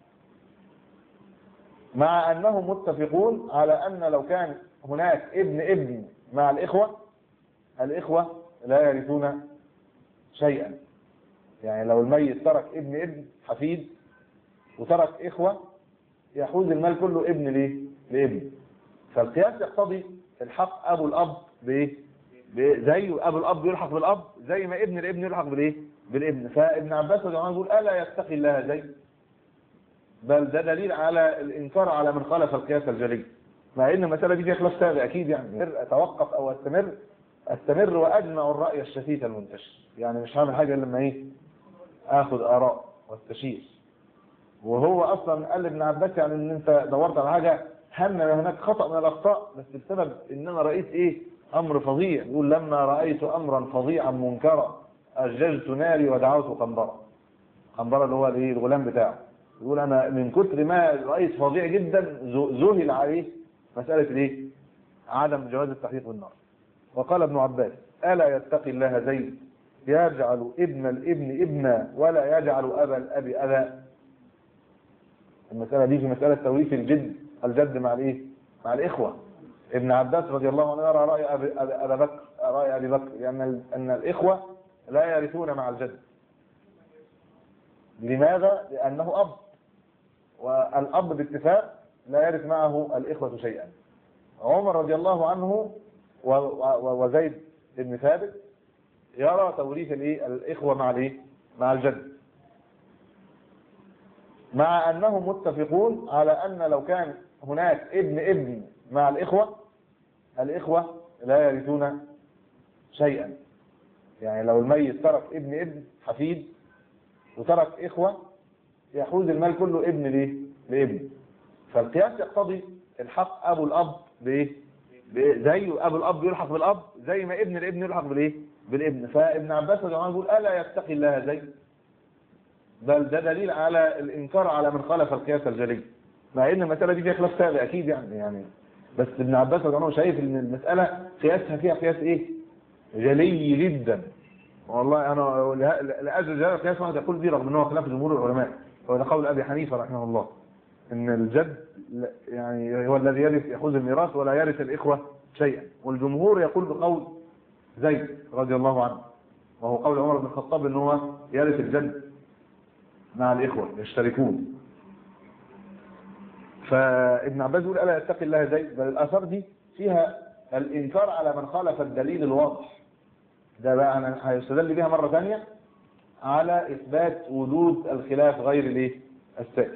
مع انهم متفقون على ان لو كان هناك ابن ابن مع الاخوه الاخوه لا يرثون شيئا يعني لو الميت ترك ابن ابن حفيد وترك اخوه يحوز المال كله ابن ليه لابن فالقياس يقتضي الحق ابو الاب بايه ب- زي ابو الاب يلحق بالاب زي ما ابن الابن يلحق بالايه بالابن فابن عباس رضي الله عنه يقول الا يتقي الله زي بل ده دليل على الانكار على من خالف القياس الجلي مع ان المساله دي فيها خلاف سابق اكيد يعني اتوقف او استمر استمر واجمع الراي الشتيت المنتشر يعني مش هعمل حاجه الا لما ايه اخذ اراء واستشير وهو اصلا قال لابن عباس يعني ان انت دورت على حاجه هم هناك خطا من الاخطاء بس بسبب ان انا رايت ايه امر فظيع يقول لما رايت امرا فظيعا منكرا اججت ناري ودعوت قنبره قنبره اللي هو الايه الغلام بتاعه يقول انا من كتر ما رايت فظيع جدا ذ- ذهل عليه مساله الايه عدم جواز التحقيق بالنار وقال ابن عباس الا يتقي الله زيد يجعل ابن الابن ابنا ولا يجعل ابا الاب ابا المساله دي في مساله توريث الجد الجد مع الايه مع الاخوه ابن عباس رضي الله عنه يرى راي ابي أبي- ابي بكر راي ابي بكر لان ال- ان الاخوه لا يرثون مع الجد لماذا لانه اب والاب باتفاق لا يرث معه الاخوه شيئا عمر رضي الله عنه و- و- وزيد بن ثابت يرى توريث الايه الاخوه مع الايه مع الجد مع انهم متفقون على ان لو كان هناك ابن ابن مع الإخوة الإخوة لا يرثون شيئا يعني لو الميت ترك ابن ابن حفيد وترك إخوة يحوز المال كله ابن ليه؟ لابن فالقياس يقتضي الحق أبو الأب بإيه؟ بإيه؟ زي أبو الأب يلحق بالأب زي ما ابن الابن يلحق بالإيه؟ بالابن فابن عباس رضي الله عنه يقول ألا يتقي الله زي بل ده دليل على الإنكار على من خالف القياس الجلي مع ان المسألة دي فيها خلاف سابق اكيد يعني يعني بس ابن عباس رضي الله عنه شايف ان المسألة قياسها فيها قياس ايه جلي جدا والله انا لا- لاجل هذا القياس واحد يقول دي رغم ان هو خلاف جمهور العلماء هو ده قول ابي حنيفه رحمه الله ان الجد لا- يعني هو الذي يرث ياخذ الميراث ولا يرث الاخوه شيئا والجمهور يقول بقول زيد رضي الله عنه وهو قول عمر بن الخطاب ان هو يرث الجد مع الاخوه يشتركون فابن عباس يقول الا يتقي الله زيد بل الاثار دي فيها الانكار على من خالف الدليل الواضح ده بقى انا هيستدل بيها مره ثانيه على اثبات وجود الخلاف غير الايه السائر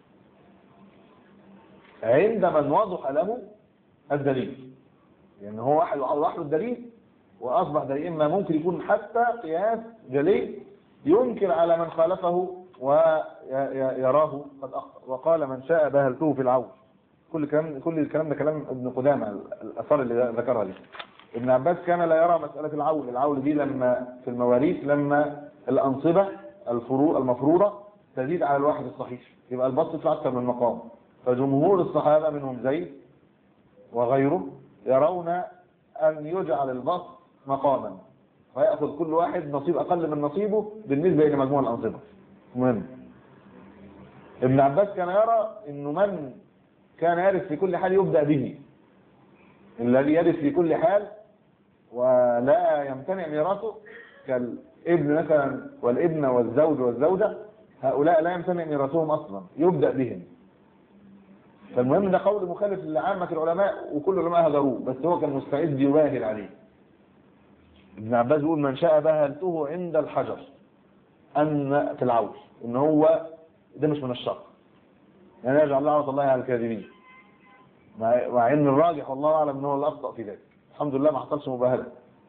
عند من وضح له الدليل لان هو واحد وضح له الدليل واصبح ده اما ممكن يكون حتى قياس جلي ينكر على من خالفه ويراه قد اخطا وقال من شاء بهلته في العون كل كلام كل الكلام ده كلام ابن قدامه الاثار اللي ذكرها دي ابن عباس كان لا يرى مساله العول العول دي لما في المواريث لما الانصبه الفروض المفروضه تزيد على الواحد الصحيح يبقى البسط يطلع اكثر من مقام فجمهور الصحابه منهم زيد وغيره يرون ان يجعل البسط مقاما فيأخذ كل واحد نصيب أقل من نصيبه بالنسبة إلى مجموع الأنصبة مهم ابن عباس كان يرى أنه من كان يرث في كل حال يبدأ به الذي يرث في كل حال ولا يمتنع ميراثه كالابن مثلا والابن والزوج والزوجة هؤلاء لا يمتنع ميراثهم أصلا يبدأ بهم فالمهم ده قول مخالف لعامة العلماء وكل العلماء هجروه بس هو كان مستعد يباهل عليه ابن عباس يقول من شاء بهلته عند الحجر ان في العول ان هو ده مش من الشر يعني يجعل لعنة الله على الكاذبين مع مع ان الراجح والله اعلم ان هو اللي اخطا في ذلك الحمد لله ما حصلش مباهله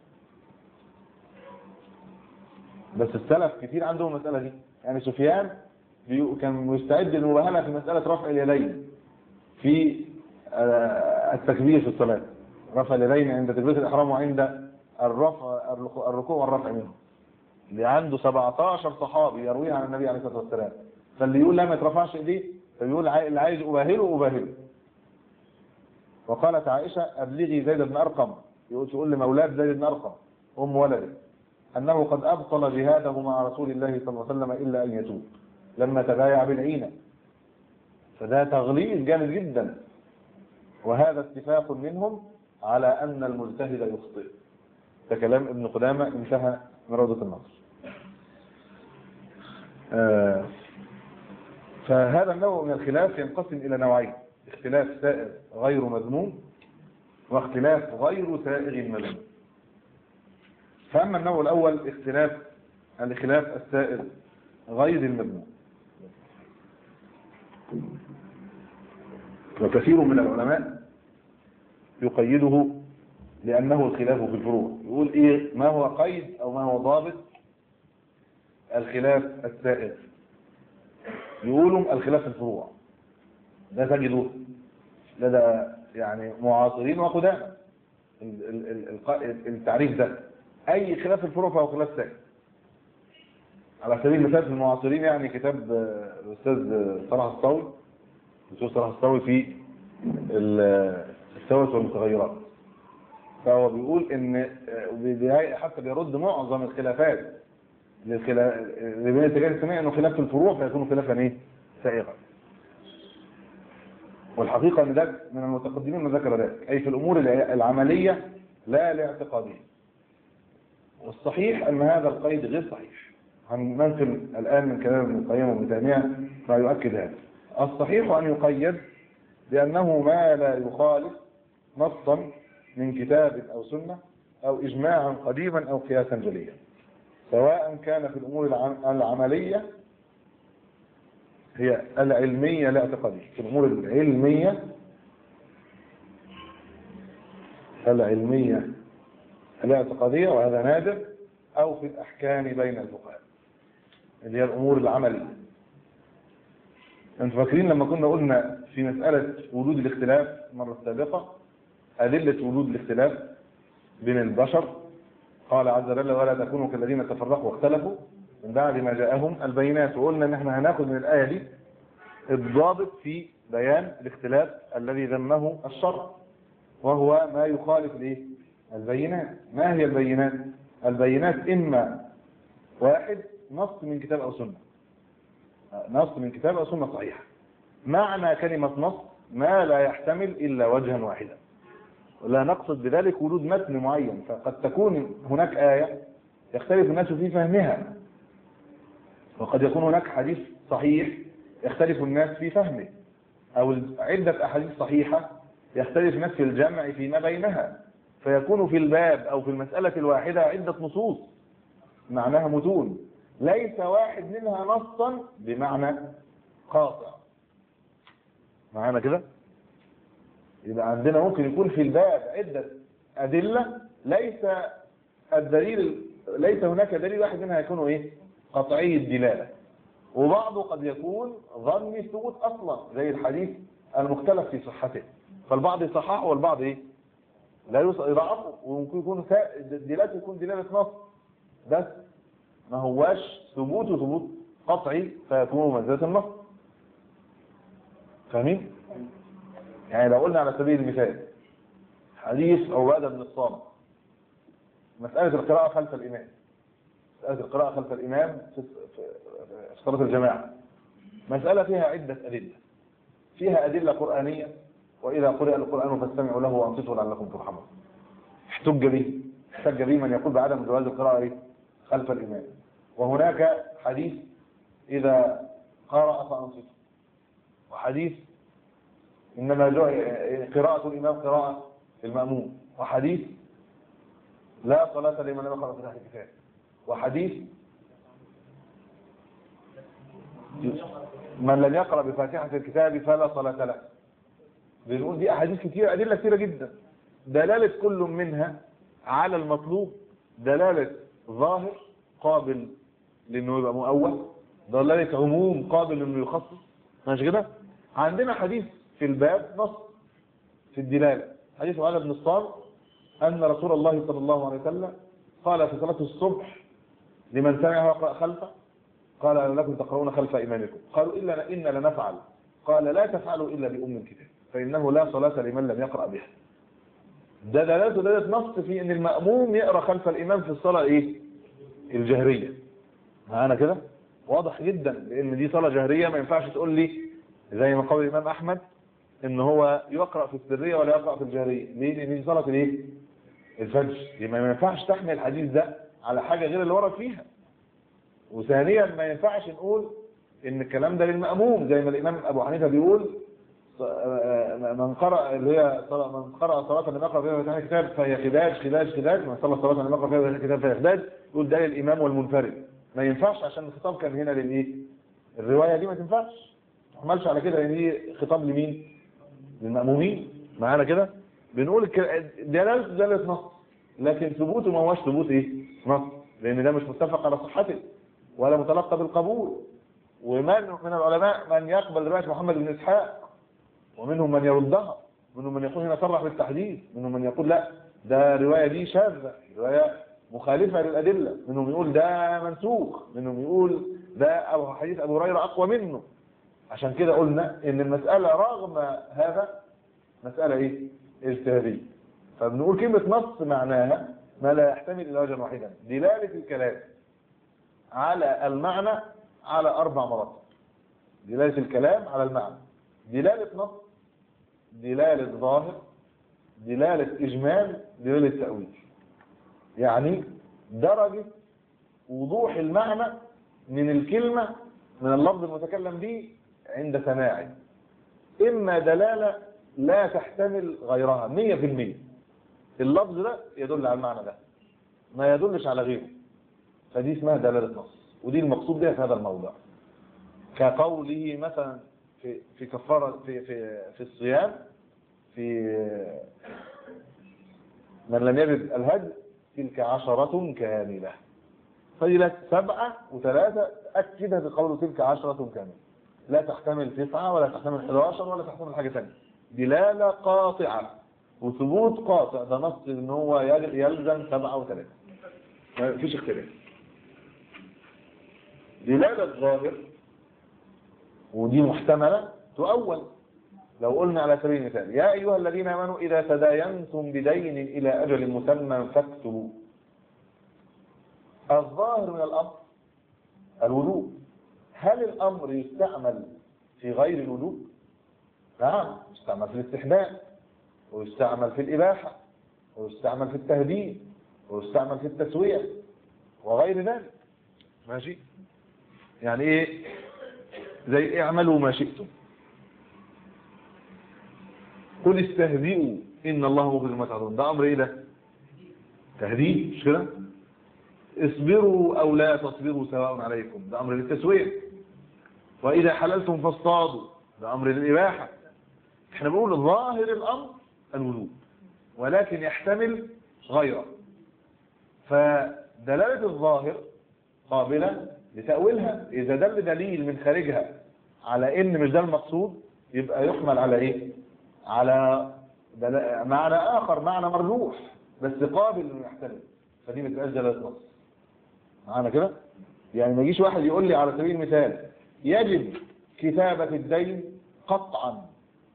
بس السلف كتير عندهم المساله دي يعني سفيان بي- كان مستعد للمباهله في مساله رفع اليدين في آه، التكبير في الصلاه رفع اليدين عند تكبيره الاحرام وعند الرفع الركوع الركوع والرفع منه اللي عنده 17 صحابي يرويه عن النبي عليه الصلاه والسلام فاللي يقول لا ما يترفعش ايديه فبيقول عاي- اللي عايز اباهله اباهله وقالت عائشه ابلغي زيد بن ارقم يقول تقول لمولاد زيد بن ارقم ام ولده انه قد ابطل جهاده مع رسول الله صلى الله عليه وسلم الا ان يتوب لما تبايع بالعينه فده تغليظ جامد جدا وهذا اتفاق منهم على ان المجتهد يخطئ ده كلام ابن قدامة انتهى من روضة النصر آه، فهذا النوع من الخلاف ينقسم إلى نوعين اختلاف سائر غير مذموم واختلاف غير سائغ مذموم فأما النوع الأول اختلاف الخلاف السائر غير المذموم وكثير من العلماء يقيده لأنه الخلاف في الفروع يقول إيه ما هو قيد أو ما هو ضابط الخلاف السائر يقولوا الخلاف في الفروع ده تجده لدى يعني معاصرين وقدامى ال- ال- ال- الق- التعريف ده أي خلاف في الفروع فهو خلاف سائر على سبيل المثال في المعاصرين يعني كتاب آه، الأستاذ آه، صلاح الصاوي الأستاذ صلاح الصاوي في ال- الثوابت والمتغيرات فهو بيقول ان بداية حتى بيرد معظم الخلافات للخلاف اللي بين الاتجاه السماعي انه خلاف في الفروع فيكون خلافا ايه؟ سائغا. والحقيقه ان ده من المتقدمين من ذكر ذلك اي في الامور الع- العمليه لا الاعتقاديه. والصحيح ان هذا القيد غير صحيح. هننقل الان من كلام ابن القيم وابن تيميه ما يؤكد هذا. الصحيح ان يقيد بانه ما لا يخالف نصا من كتاب أو سنة أو إجماعا قديما أو قياسا جليا سواء كان في الأمور العم- العملية هي العلمية لا اعتقادية في الأمور العلمية العلمية الاعتقادية وهذا نادر أو في الأحكام بين الفقهاء اللي هي الأمور العملية انتوا فاكرين لما كنا قلنا في مسألة وجود الاختلاف المرة السابقة أدلة وجود الاختلاف بين البشر قال عز وجل ولا تكونوا كالذين تفرقوا واختلفوا من بعد ما جاءهم البينات وقلنا ان احنا هناخد من الآية دي الضابط في بيان الاختلاف الذي ذمه الشرع وهو ما يخالف الايه البينات ما هي البينات البينات اما واحد نص من كتاب او سنه نص من كتاب او سنه صحيحه معنى كلمه نص ما لا يحتمل الا وجها واحدا لا نقصد بذلك وجود متن معين فقد تكون هناك آية يختلف الناس في فهمها وقد يكون هناك حديث صحيح يختلف الناس في فهمه أو عدة أحاديث صحيحة يختلف الناس في الجمع فيما بينها فيكون في الباب أو في المسألة الواحدة عدة نصوص معناها متون ليس واحد منها نصا بمعنى قاطع معانا كده يبقى عندنا ممكن يكون في الباب عدة أدلة ليس الدليل ليس هناك دليل واحد منها يكون ايه قطعي الدلالة وبعضه قد يكون ظني الثبوت اصلا زي الحديث المختلف في صحته فالبعض يصححه والبعض ايه لا يضعفه وممكن يكون دلالته يكون دلالة نص بس ما هواش ثبوته ثبوت قطعي فيكون منزلة النص فاهمين؟ يعني لو قلنا على سبيل المثال حديث عبادة بن الصامت مسألة القراءة خلف الإمام مسألة القراءة خلف الإمام في في صلاة الجماعة مسألة فيها عدة أدلة فيها أدلة قرآنية وإذا قرئ القرآن فاستمعوا له وأنصتوا لعلكم ترحمون احتج به احتج به من يقول بعدم جواز القراءة خلف الإمام وهناك حديث إذا قرأ فأنصتوا وحديث إنما قراءة الإمام قراءة المأموم وحديث لا صلاة لمن لم يقرأ في تحت الكتاب وحديث من لم يقرأ بفاتحة الكتاب فلا صلاة له بنقول دي أحاديث كتير أدلة كثيرة جدا دلالة كل منها على المطلوب دلالة ظاهر قابل لأنه يبقى مؤول دلالة عموم قابل لأنه يخصص ماشي كده عندنا حديث في الباب نص في الدلالة حديث علي بن الصام أن رسول الله صلى الله عليه وسلم قال في صلاة الصبح لمن سمع وقرأ خلفه قال لكم تقرؤون خلف إمامكم قالوا إلا إن لنفعل قال لا تفعلوا إلا بأم الكتاب فإنه لا صلاة لمن لم يقرأ بها ده دلالته دلالة نص في أن المأموم يقرأ خلف الإمام في الصلاة إيه الجهرية معانا كده واضح جدا لأن دي صلاة جهرية ما ينفعش تقول لي زي ما قول الإمام أحمد ان هو يقرأ في السرية ولا يقرأ في الجهرية ليه لان دي صلاة الايه الفجر يبقى ما ينفعش تحمل الحديث ده على حاجة غير اللي ورد فيها وثانيا ما ينفعش نقول ان الكلام ده للمأموم زي ما الامام ابو حنيفة بيقول من قرأ اللي هي من قرأ صلاة لم يقرأ فيها فتح الكتاب فهي خداج خداج خداج من صلى صلاة لم يقرأ فيها فتح الكتاب فهي خداج يقول ده للامام والمنفرد ما ينفعش عشان الخطاب كان هنا للايه الرواية دي ما تنفعش ما تحملش على كده لان دي خطاب لمين للمأمومين معانا كده بنقول دلالة دلالة نص لكن ثبوته ما هوش ثبوت ايه نص لان ده مش متفق على صحته ولا متلقى بالقبول ومن من العلماء من يقبل رواية محمد بن اسحاق ومنهم من يردها منهم من يقول هنا صرح بالتحديث منهم من يقول لا ده رواية دي شاذة رواية مخالفة للأدلة منهم يقول ده منسوخ منهم يقول ده أبو حديث أبو هريرة أقوى منه عشان كده قلنا ان المسألة رغم هذا مسألة ايه اجتهادية فبنقول كلمة نص معناها ما لا يحتمل الى وجها واحدا دلالة الكلام على المعنى على اربع مراتب دلالة الكلام على المعنى دلالة نص دلالة ظاهر دلالة اجمال دلالة تأويل يعني درجة وضوح المعنى من الكلمة من اللفظ المتكلم به عند سماعه إما دلالة لا تحتمل غيرها مية في المية اللفظ ده يدل على المعنى ده ما يدلش على غيره فدي اسمها دلالة نص ودي المقصود بها في هذا الموضوع كقوله مثلا في في كفارة في في في الصيام في من لم يجد الهدي تلك عشرة كاملة فضلت سبعة وثلاثة أكدها بقول تلك عشرة كاملة لا تحتمل تسعة ولا تحتمل 11 ولا تحتمل حاجة ثانية دلالة قاطعة وثبوت قاطع ده نص ان هو يل- يلزم سبعة وثلاثة ما فيش اختلاف دلالة ظاهر ودي محتملة تؤول لو قلنا على سبيل المثال يا أيها الذين آمنوا إذا تداينتم بدين إلى أجل مسمى فاكتبوا الظاهر من الأمر الوجوب هل الأمر يستعمل في غير الوجوب؟ نعم يستعمل في الاستحباب ويستعمل في الإباحة ويستعمل في التهديد ويستعمل في التسوية وغير ذلك ماشي يعني ايه زي اعملوا ما شئتم قل استهزئوا ان الله مخرج ما تعملون ده امر ايه ده تهديد مش كده اصبروا او لا تصبروا سواء عليكم ده امر للتسويه واذا حللتم فاصطادوا ده امر للاباحه احنا بنقول ظاهر الامر الوجوب ولكن يحتمل غيره فدلاله الظاهر قابله لتاويلها اذا دل دليل من خارجها على ان مش ده المقصود يبقى يحمل على ايه على دل- معنى اخر معنى مرجوح بس قابل انه يحتمل فدي ما تبقاش دلاله نص معانا كده يعني ما يجيش واحد يقول لي على سبيل المثال يجب كتابة الدين قطعا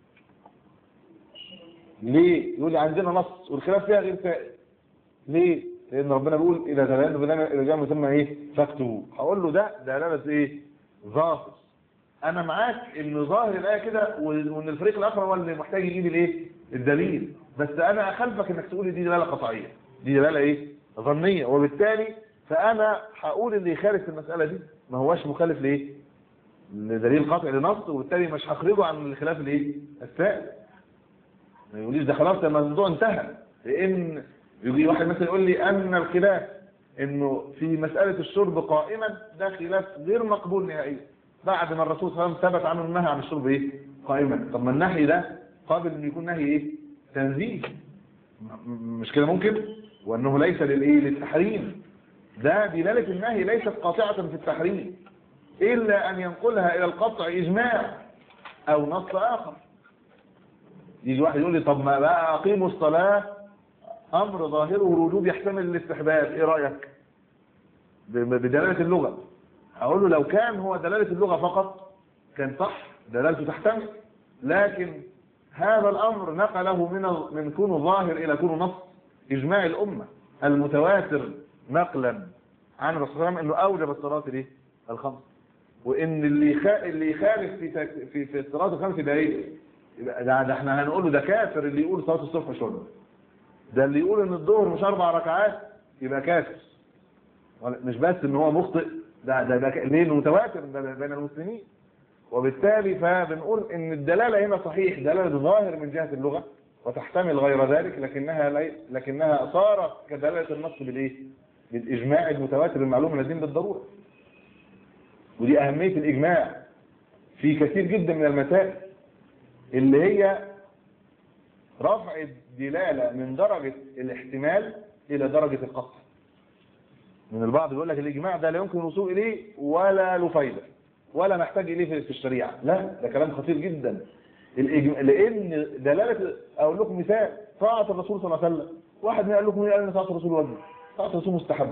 ليه يقول لي عندنا نص والخلاف فيها غير سائل ليه لان ربنا بيقول اذا تبينتم بدنا اذا جاء مسمى ايه فاكتبوا هقول له ده دلاله ايه ظاهر انا معاك ان ظاهر الايه كده وان الفريق الاخر هو اللي محتاج يجيب الايه الدليل بس انا اخالفك انك تقول لي دي دلاله قطعيه دي دلاله ايه ظنيه وبالتالي فانا هقول اللي يخالف في المساله دي ما هواش مخالف لايه لدليل قطعي لنص وبالتالي مش هخرجه عن الخلاف الايه السائل ما يقوليش ده خلاص لما الموضوع انتهى لان يجي واحد مثلا يقول لي ان الخلاف انه في مساله الشرب قائما ده خلاف غير مقبول نهائيا بعد ما الرسول صلى الله عليه وسلم ثبت عنه النهي عن الشرب ايه قائما طب ما النهي ده قابل انه يكون نهي ايه تنزيه م- م- مش كده ممكن وانه ليس للايه للتحريم ده دلاله النهي ليست قاطعه في التحريم الا ان ينقلها الى القطع اجماع او نص اخر يجي واحد يقول لي طب ما بقى اقيموا الصلاه امر ظاهره الوجوب يحتمل الاستحباب ايه رايك ب- ب- بدلاله اللغه اقول له لو كان هو دلاله اللغه فقط كان صح دلالته تحتمل لكن هذا الامر نقله من ال- من كونه ظاهر الى كونه نص اجماع الامه المتواتر نقلا عن الرسول صلى الله عليه وسلم انه اوجب الصلاه الايه الخمس وان اللي يخا... اللي يخالف في تك... في في الصلاه الخمس ده ايه يبقى ده, ده احنا هنقول له ده كافر اللي يقول صلاه الصبح مش واجب ده اللي يقول ان الظهر مش اربع ركعات يبقى كافر ولا- مش بس ان هو مخطئ ده ده, ده ك- ليه متواتر ده بين المسلمين وبالتالي فبنقول ان الدلاله هنا صحيح دلاله ظاهر من جهه اللغه وتحتمل غير ذلك لكنها لي... لكنها صارت كدلاله النص بالايه؟ بالاجماع المتواتر المعلوم من الدين بالضروره ودي اهميه الاجماع في كثير جدا من المسائل اللي هي رفع الدلاله من درجه الاحتمال الى درجه القطع من البعض بيقول لك الاجماع ده لا يمكن الوصول اليه ولا له فايده ولا نحتاج اليه في- في الشريعه لا ده كلام خطير جدا الإجماع لان دلاله اقول لكم مثال طاعه الرسول صلى الله عليه وسلم واحد من قال لكم ايه قال ان طاعه الرسول واجب طاعه الرسول مستحبه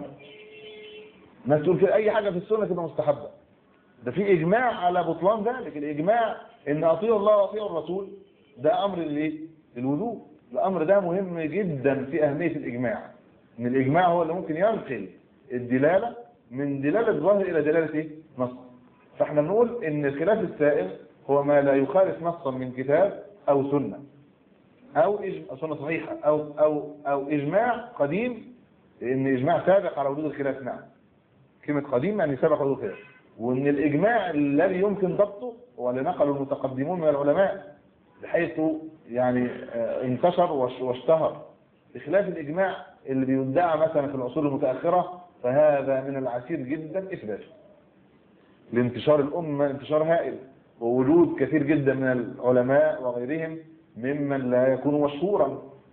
ما تقول في اي حاجه في السنه تبقى مستحبه ده في اجماع على بطلان ذلك الاجماع ان اطيعوا الله واطيعوا الرسول ده امر الايه الوجوب الامر ده مهم جدا في اهميه الاجماع ان الاجماع هو اللي ممكن ينقل الدلاله من دلاله ظاهر الى دلاله ايه نص فاحنا بنقول ان الخلاف السائغ هو ما لا يخالف نصا من كتاب او سنه او إج- أو سنه صحيحه او او او اجماع قديم لان اجماع سابق على وجود الخلاف نعم كلمة قديم يعني سبق وجود الخلاف وان الاجماع الذي يمكن ضبطه هو اللي نقله المتقدمون من العلماء بحيث يعني آه، انتشر واش- واشتهر بخلاف الاجماع اللي بيدعى مثلا في العصور المتاخره فهذا من العسير جدا اثباته لانتشار الامه انتشار هائل ووجود كثير جدا من العلماء وغيرهم ممن لا يكون مشهورا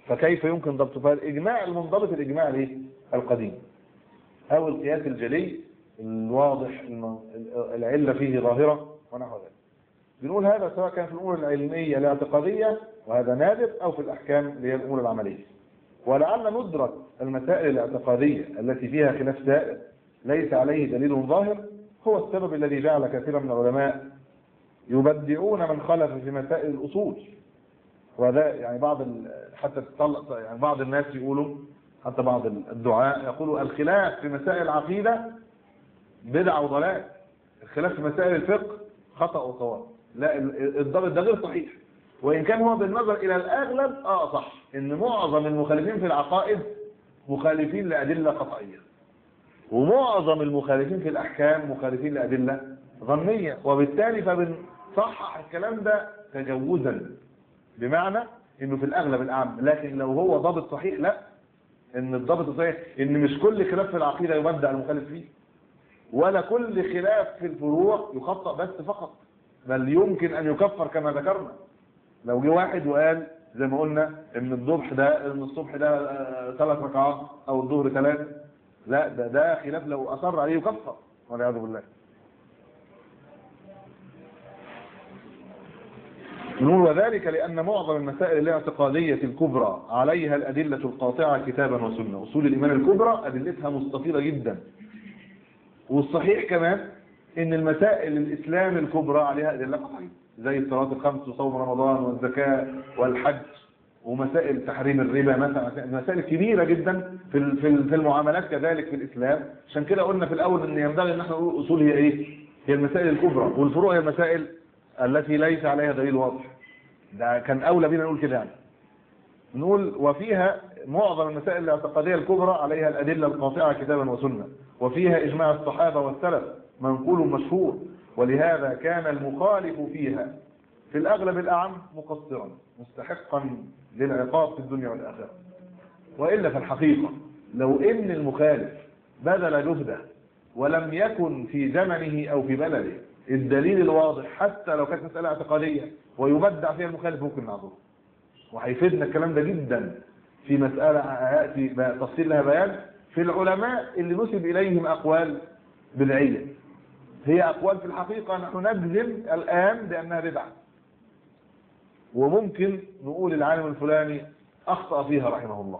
فكيف يمكن ضبطه فالإجماع المنضبط الإجماع الايه؟ القديم أو القياس الجلي الواضح الم- العلة فيه ظاهرة ونحو ذلك بنقول هذا سواء كان في الأمور العلمية الاعتقادية وهذا نادر أو في الأحكام اللي هي الأمور العملية ولعل ندرك المسائل الاعتقادية التي فيها خلاف سائر ليس عليه دليل ظاهر هو السبب الذي جعل كثيرا من العلماء يبدعون من خلف في مسائل الأصول وهذا يعني بعض ال- حتى تطلق يعني بعض الناس يقولوا حتى بعض الدعاء يقولوا الخلاف في مسائل العقيدة بدعة وضلال الخلاف في مسائل الفقه خطأ وصواب لا ال- الضابط ده غير صحيح وإن كان هو بالنظر إلى الأغلب آه صح إن معظم المخالفين في العقائد مخالفين لأدلة قطعية ومعظم المخالفين في الأحكام مخالفين لأدلة ظنية وبالتالي فبنصحح الكلام ده تجوزا بمعنى انه في الاغلب الاعم لكن لو هو ضابط صحيح لا ان الضابط الصحيح ان مش كل خلاف في العقيده يبدع المخالف فيه ولا كل خلاف في الفروع يخطأ بس فقط بل يمكن ان يكفر كما ذكرنا لو جه واحد وقال زي ما قلنا ان الضبح ده ان الصبح ده آه، ثلاث ركعات او الظهر ثلاث لا ده ده خلاف لو اصر عليه يكفر والعياذ بالله نقول وذلك لأن معظم المسائل الاعتقادية الكبرى عليها الأدلة القاطعة كتابا وسنة أصول الإيمان الكبرى أدلتها مستفيضة جدا والصحيح كمان إن المسائل الإسلام الكبرى عليها أدلة قطعية زي الصلاة الخمس وصوم رمضان والزكاة والحج ومسائل تحريم الربا مثلا مسائل كبيرة جدا في ال- في ال- في المعاملات كذلك في الإسلام عشان كده قلنا في الأول إن ينبغي إن احنا نقول أصول هي إيه؟ هي المسائل الكبرى والفروع هي المسائل التي ليس عليها دليل واضح ده كان اولى بينا نقول كده يعني نقول وفيها معظم المسائل الاعتقاديه الكبرى عليها الادله القاطعه كتابا وسنه وفيها اجماع الصحابه والسلف منقول مشهور ولهذا كان المخالف فيها في الاغلب الاعم مقصرا مستحقا للعقاب في الدنيا والاخره والا في الحقيقه لو ان المخالف بذل جهده ولم يكن في زمنه او في بلده الدليل الواضح حتى لو كانت مسألة اعتقادية ويبدع فيها المخالف ممكن نعذره وهيفيدنا الكلام ده جدا في مسألة هيأتي تفصيل لها بيان في العلماء اللي نسب إليهم أقوال بدعية هي أقوال في الحقيقة نحن نجزم الآن بأنها بدعة وممكن نقول العالم الفلاني أخطأ فيها رحمه الله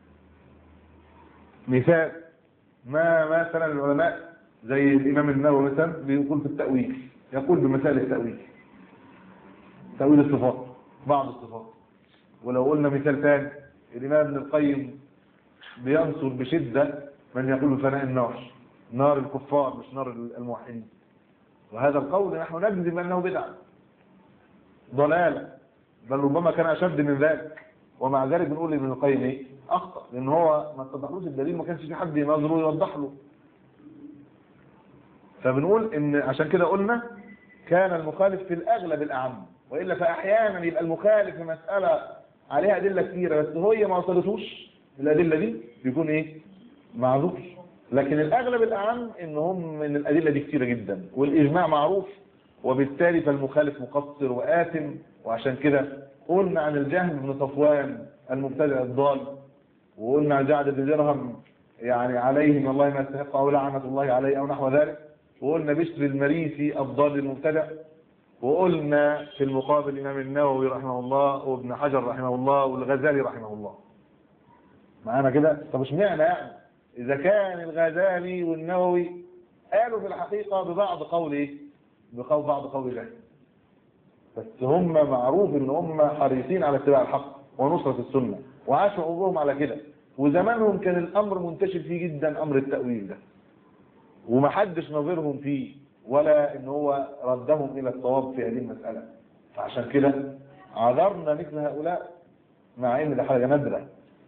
مثال ما مثلا العلماء زي الإمام النووي مثلا بيقول في التأويل يقول بمسائل التأويل تأويل الصفات بعض الصفات ولو قلنا مثال ثاني الإمام ابن القيم بينصر بشدة من يقول بفناء النار نار الكفار مش نار الموحدين وهذا القول نحن نجزم أنه بدعة ضلالة بل ربما كان أشد من ذلك ومع ذلك بنقول ابن القيم ايه أخطأ لأن هو ما اتضحلوش الدليل ما كانش في حد ينظره ويوضح له فبنقول ان عشان كده قلنا كان المخالف في الاغلب الاعم والا فاحيانا يبقى المخالف في مساله عليها ادله كثيره بس هي ما وصلتوش الادله دي بيكون ايه معذور لكن الاغلب الاعم ان هم من الادله دي كثيره جدا والاجماع معروف وبالتالي فالمخالف مقصر واثم وعشان كده قلنا عن الجهم بن صفوان المبتدع الضال وقلنا عن جعد بن درهم يعني عليه من الله ما يستحق او لعنه الله عليه او نحو ذلك وقلنا بشر المريسي الضال المبتدع وقلنا في المقابل الإمام النووي رحمه الله وابن حجر رحمه الله والغزالي رحمه الله معانا كده طب مش معنى يعني إذا كان الغزالي والنووي قالوا في الحقيقة ببعض قول إيه بقول بعض قول الله بس هم معروف ان هم حريصين على اتباع الحق ونصرة السنة وعاشوا عمرهم على كده وزمانهم كان الامر منتشر فيه جدا امر التأويل ده ومحدش نظرهم فيه ولا ان هو ردهم الى الصواب في هذه المسألة فعشان كده عذرنا مثل هؤلاء مع ان ده حاجة نادرة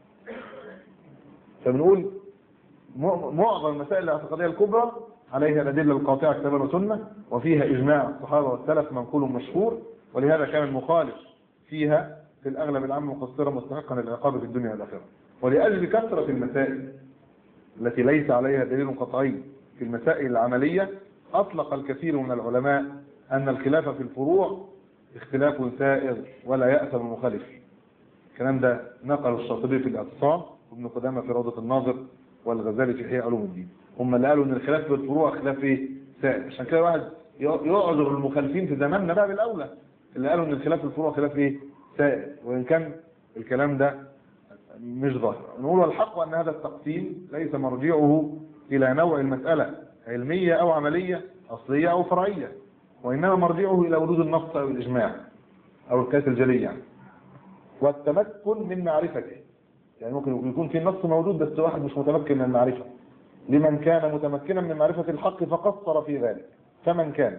فبنقول معظم المسائل الاعتقادية الكبرى عليها الأدلة القاطعة كتابا وسنة وفيها إجماع الصحابة والسلف منقول مشهور ولهذا كان المخالف فيها في الأغلب العام مقصرا مستحقا للعقاب في الدنيا والآخرة ولأجل كثرة المسائل التي ليس عليها دليل قطعي في المسائل العملية أطلق الكثير من العلماء أن الخلاف في الفروع اختلاف سائر ولا يأثم المخالف الكلام ده نقله الشاطبي في الاعتصام وابن قدامه في روضه الناظر والغزالي في احياء علوم الدين هم اللي قالوا ان الخلاف بالفروع خلاف ايه سائد عشان كده واحد يعذر المخالفين في زماننا بقى بالاولى اللي قالوا ان الخلاف بالفروع خلاف ايه سائد وان كان الكلام ده مش ظاهر نقول والحق ان هذا التقسيم ليس مرجعه الى نوع المساله علميه او عمليه اصليه او فرعيه وانما مرجعه الى وجود النص او الاجماع او القياس الجلي يعني والتمكن من معرفته يعني ممكن يكون في النص موجود بس واحد مش متمكن من المعرفه لمن كان متمكنا من معرفه الحق فقصر في ذلك فمن كان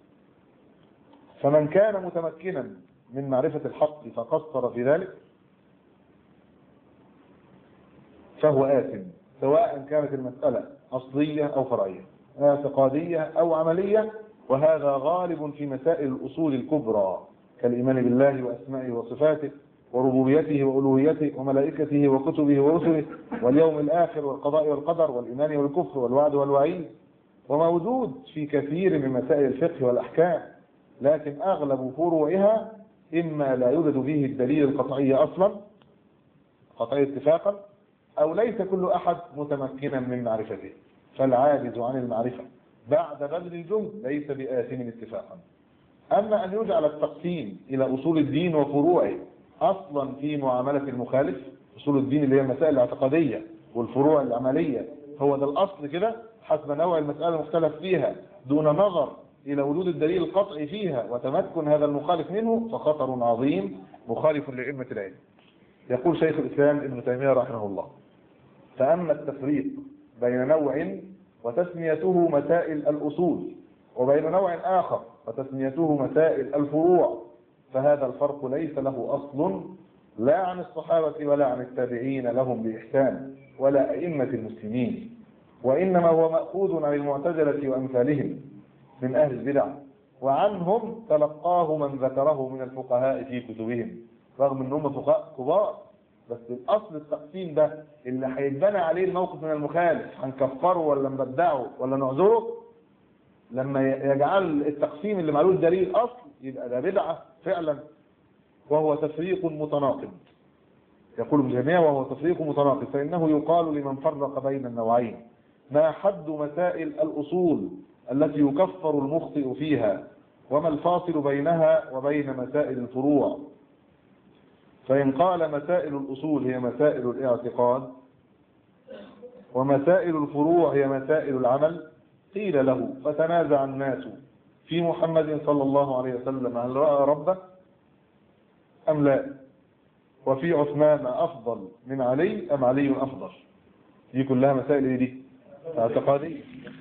فمن كان متمكنا من معرفه الحق فقصر في ذلك فهو آثم سواء كانت المسألة أصلية أو فرعية اعتقادية أو عملية وهذا غالب في مسائل الأصول الكبرى كالإيمان بالله وأسمائه وصفاته وربوبيته وألوهيته وملائكته وكتبه ورسله واليوم الآخر والقضاء والقدر والإيمان والكفر والوعد والوعيد وموجود في كثير من مسائل الفقه والأحكام لكن أغلب فروعها إما لا يوجد فيه الدليل القطعي أصلا قطعي اتفاقا أو ليس كل أحد متمكنا من معرفته فالعاجز عن المعرفة بعد بذل الجهد ليس بآثم اتفاقا أما أن يجعل التقسيم إلى أصول الدين وفروعه أصلا في معاملة المخالف أصول الدين اللي هي المسائل الاعتقادية والفروع العملية هو ده الأصل كده حسب نوع المسألة المختلف فيها دون نظر إلى وجود الدليل القطعي فيها وتمكن هذا المخالف منه فخطر عظيم مخالف لأئمة العلم يقول شيخ الإسلام ابن تيمية رحمه الله فأما التفريق بين نوع وتسميته مسائل الأصول وبين نوع آخر وتسميته مسائل الفروع فهذا الفرق ليس له أصل لا عن الصحابة ولا عن التابعين لهم بإحسان ولا أئمة المسلمين وإنما هو مأخوذ عن المعتزلة وأمثالهم من أهل البدع وعنهم تلقاه من ذكره من الفقهاء في كتبهم رغم أنهم فقهاء كبار بس الاصل التقسيم ده اللي هيتبنى عليه الموقف من المخالف هنكفره ولا نبدعه ولا نعذره لما يجعل التقسيم اللي معلوش دليل اصل يبقى ده بدعه فعلا وهو تفريق متناقض يقول ابن تيميه وهو تفريق متناقض فانه يقال لمن فرق بين النوعين ما حد مسائل الاصول التي يكفر المخطئ فيها وما الفاصل بينها وبين مسائل الفروع فإن قال مسائل الأصول هي مسائل الاعتقاد ومسائل الفروع هي مسائل العمل قيل له فتنازع الناس في محمد صلى الله عليه وسلم هل رأى ربه أم لا وفي عثمان أفضل من علي أم علي أفضل دي كلها مسائل ايه دي اعتقادية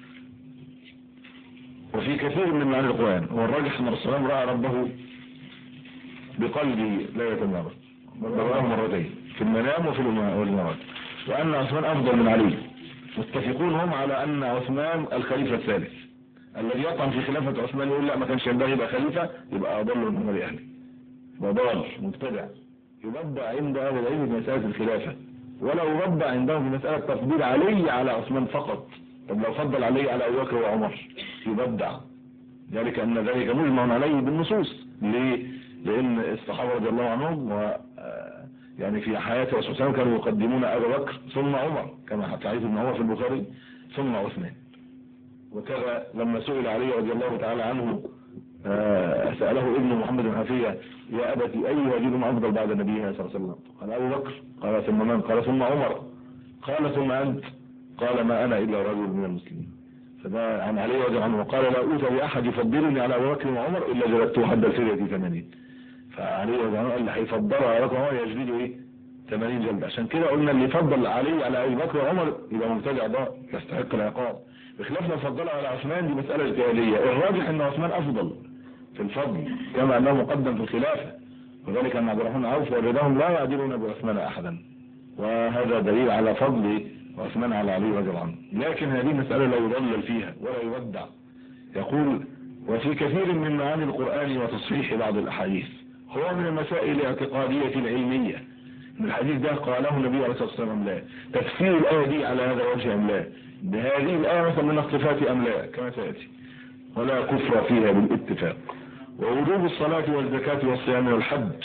وفي كثير من معاني القرآن والراجح أن الرسول رأى ربه بقلبه ليلة المرة رآه مرتين في المنام وفي المرات وأن عثمان أفضل من علي متفقون هم على أن عثمان الخليفة الثالث الذي يطعن في خلافة عثمان يقول لا ما كانش ينبغي يبقى خليفة يبقى أضل من أمر أهله وضال مبتدع يبدع عند أهل العلم بمسألة الخلافة ولا يبدع عندهم في مسألة تفضيل علي على عثمان فقط طب لو فضل علي على أبو بكر وعمر يبدع ذلك أن ذلك مجمع عليه بالنصوص ليه؟ لأن الصحابة رضي الله عنهم و يعني في حياة الرسول صلى الله عليه وسلم كانوا يقدمون أبا بكر ثم عمر كما حديث ابن عمر في البخاري ثم عثمان وكذا لما سئل علي رضي الله تعالى عنه سأله ابن محمد بن حفية يا أبتي أي رجل أفضل بعد نبينا صلى الله عليه وسلم قال أبو بكر قال ثم من قال ثم عمر قال ثم أنت قال ما أنا إلا رجل من المسلمين فده عن علي رضي الله عنه وقال لا أوتى لأحد يفضلني على أبو بكر وعمر إلا جلدته حد الفرية 80 فعلي رضي الله عنه قال اللي هيفضله على بكر وعمر يجلده إيه 80 جلد عشان كده قلنا اللي يفضل علي على أبي بكر وعمر يبقى مبتدع ده يستحق العقاب بخلاف لو فضله على عثمان دي مسألة اجتهادية الراجح ان عثمان افضل في الفضل كما انه مقدم في الخلافة وذلك ان عبد الرحمن عوف وجدهم لا يعدلون بعثمان احدا وهذا دليل على فضل عثمان على علي رضي الله عنه لكن هذه مسألة لا يضلل فيها ولا يودع يقول وفي كثير من معاني القرآن وتصحيح بعض الأحاديث هو من المسائل الاعتقادية العلمية من الحديث ده قاله النبي عليه الصلاة والسلام لا تفسير الآية دي على هذا الوجه أم لا بهذه الآية مثلا من الصفات أم لا كما سيأتي ولا كفر فيها بالاتفاق ووجوب الصلاة والزكاة والصيام والحج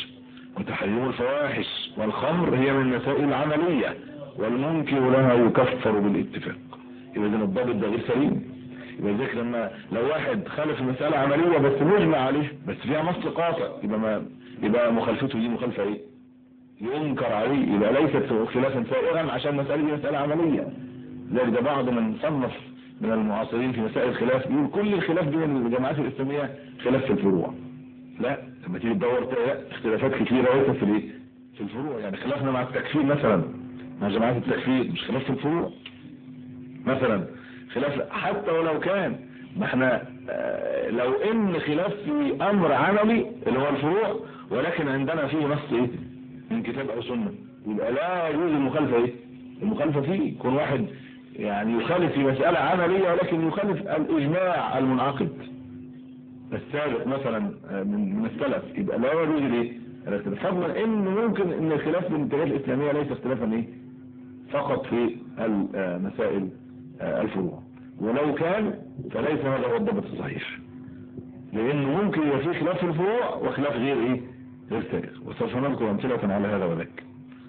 وتحريم الفواحش والخمر هي من المسائل العملية والمنكر لها يكفر بالاتفاق يبقى إذن الضابط ده غير سليم يبقى ذلك لما لو واحد خالف المسألة عملية بس مجمع عليه بس فيها نص قاطع يبقى ما يبقى مخالفته دي مخالفة ايه ينكر عليه يبقى ليست خلافا سائغا عشان المسألة دي مسألة عملية ذلك بعض من صنف من المعاصرين في مسائل الخلاف يقول كل الخلاف بين الجماعات الإسلامية خلاف في الفروع لا لما تيجي تدور تلاقي اختلافات كثيرة ليست في الايه في الفروع يعني خلافنا مع التكفير مثلا مع جماعات التكفير مش خلاف في الفروع مثلا خلاف حتى ولو كان ما احنا اه لو ان خلاف في امر عملي اللي هو الفروع ولكن عندنا فيه نص ايه من كتاب او سنة يبقى لا يجوز المخالفة ايه المخالفة فيه يكون واحد يعني يخالف في مسألة عملية ولكن يخالف الاجماع المنعقد السابق مثلا من من السلف يبقى لا يجوز الايه الاختلاف فضلا ان ممكن ان الخلاف بين الاتجاهات الاسلاميه ليس اختلافا ايه فقط في المسائل الفروع ولو كان فليس هذا هو الضبط الصحيح لانه ممكن يبقى فيه خلاف في الفروع وخلاف غير ايه غير سائغ وسوف نذكر امثله على هذا وذاك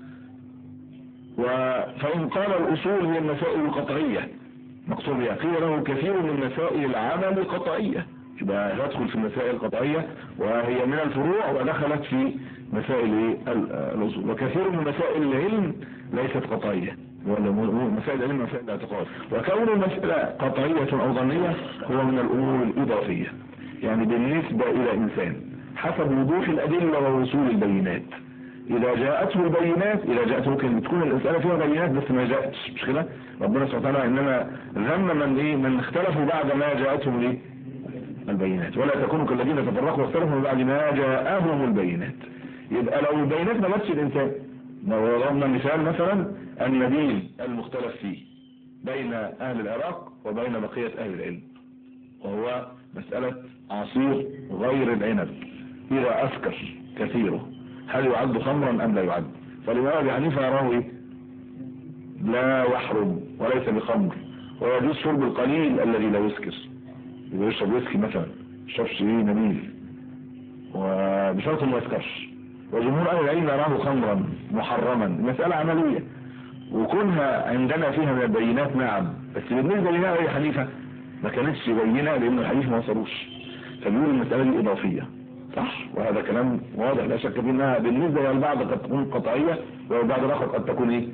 فإن قال الأصول هي المسائل القطعية مقصود بها قيل له كثير من مسائل العمل قطعية يبقى تدخل في المسائل القطعية وهي من الفروع ودخلت في مسائل الأصول وكثير من مسائل العلم ليست قطعية مسائل العلم مسائل الاعتقاد وكون المسألة قطعية أو ظنية هو من الأمور الإضافية يعني بالنسبة إلى إنسان حسب وضوح الأدلة ووصول البينات إذا جاءته البينات إذا جاءته ممكن تكون الإسئلة فيها بينات بس ما جاءتش مش كده ربنا سبحانه وتعالى إنما ذم من إيه من اختلفوا بعد ما جاءتهم الإيه البينات ولا تكونوا كالذين تفرقوا واختلفوا بعد ما جاءهم البينات يبقى لو البينات ما جاتش الإنسان لو ضربنا مثال مثلا النبيذ المختلف فيه بين أهل العراق وبين بقية أهل العلم وهو مسألة عصير غير العنب إذا أسكر كثيره هل يعد خمرا أم لا يعد فالإمام أبي حنيفة يراه إيه لا يحرم وليس بخمر ويجوز شرب القليل الذي لا يسكر إذا يشرب ويسكي مثلا يشربش إيه نبيل وبشرط ما يسكرش وجمهور أهل العلم يراه خمرا محرما مسألة عملية وكونها عندنا فيها من البينات نعم بس بالنسبة لنا أبي حنيفة ما كانتش بينة لأن الحديث ما وصلوش فبيقول المسألة دي إضافية صح وهذا كلام واضح لا شك فيه انها بالنسبة للبعض قد تكون قطعية والبعض الاخر قد تكون ايه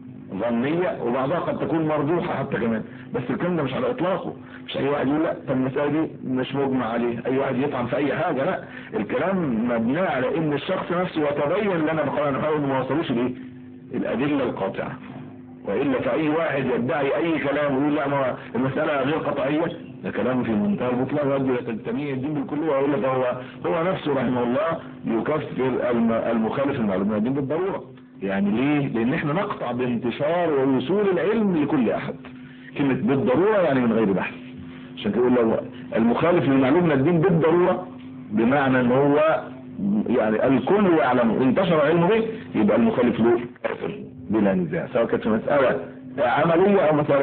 ظنية وبعضها قد تكون مرجوحة حتى كمان بس الكلام ده مش على اطلاقه مش اي واحد يقول لا طب المسألة دي مش مجمع عليه اي واحد يطعن في اي حاجة لا الكلام مبني على ان الشخص نفسه يتبين لنا بقرار نحاول ما وصلوش ليه الادلة القاطعة وإلا فأي واحد يدعي أي كلام ويقول لا ما المسألة غير قطعية ده كلام في منتهى البطلان ويؤدي إلى تنتمية الدين بالكلية ويقول لك هو هو نفسه رحمه الله يكفر المخالف المعلوم من الدين بالضرورة يعني ليه؟ لأن احنا نقطع بانتشار ووصول العلم لكل أحد كلمة بالضرورة يعني من غير بحث عشان كده يقول لو المخالف للمعلوم من الدين بالضرورة بمعنى ان هو يعني الكل يعلم انتشر علمه به يبقى المخالف له كافر بلا نزاع سواء كانت مسألة عملية او مسألة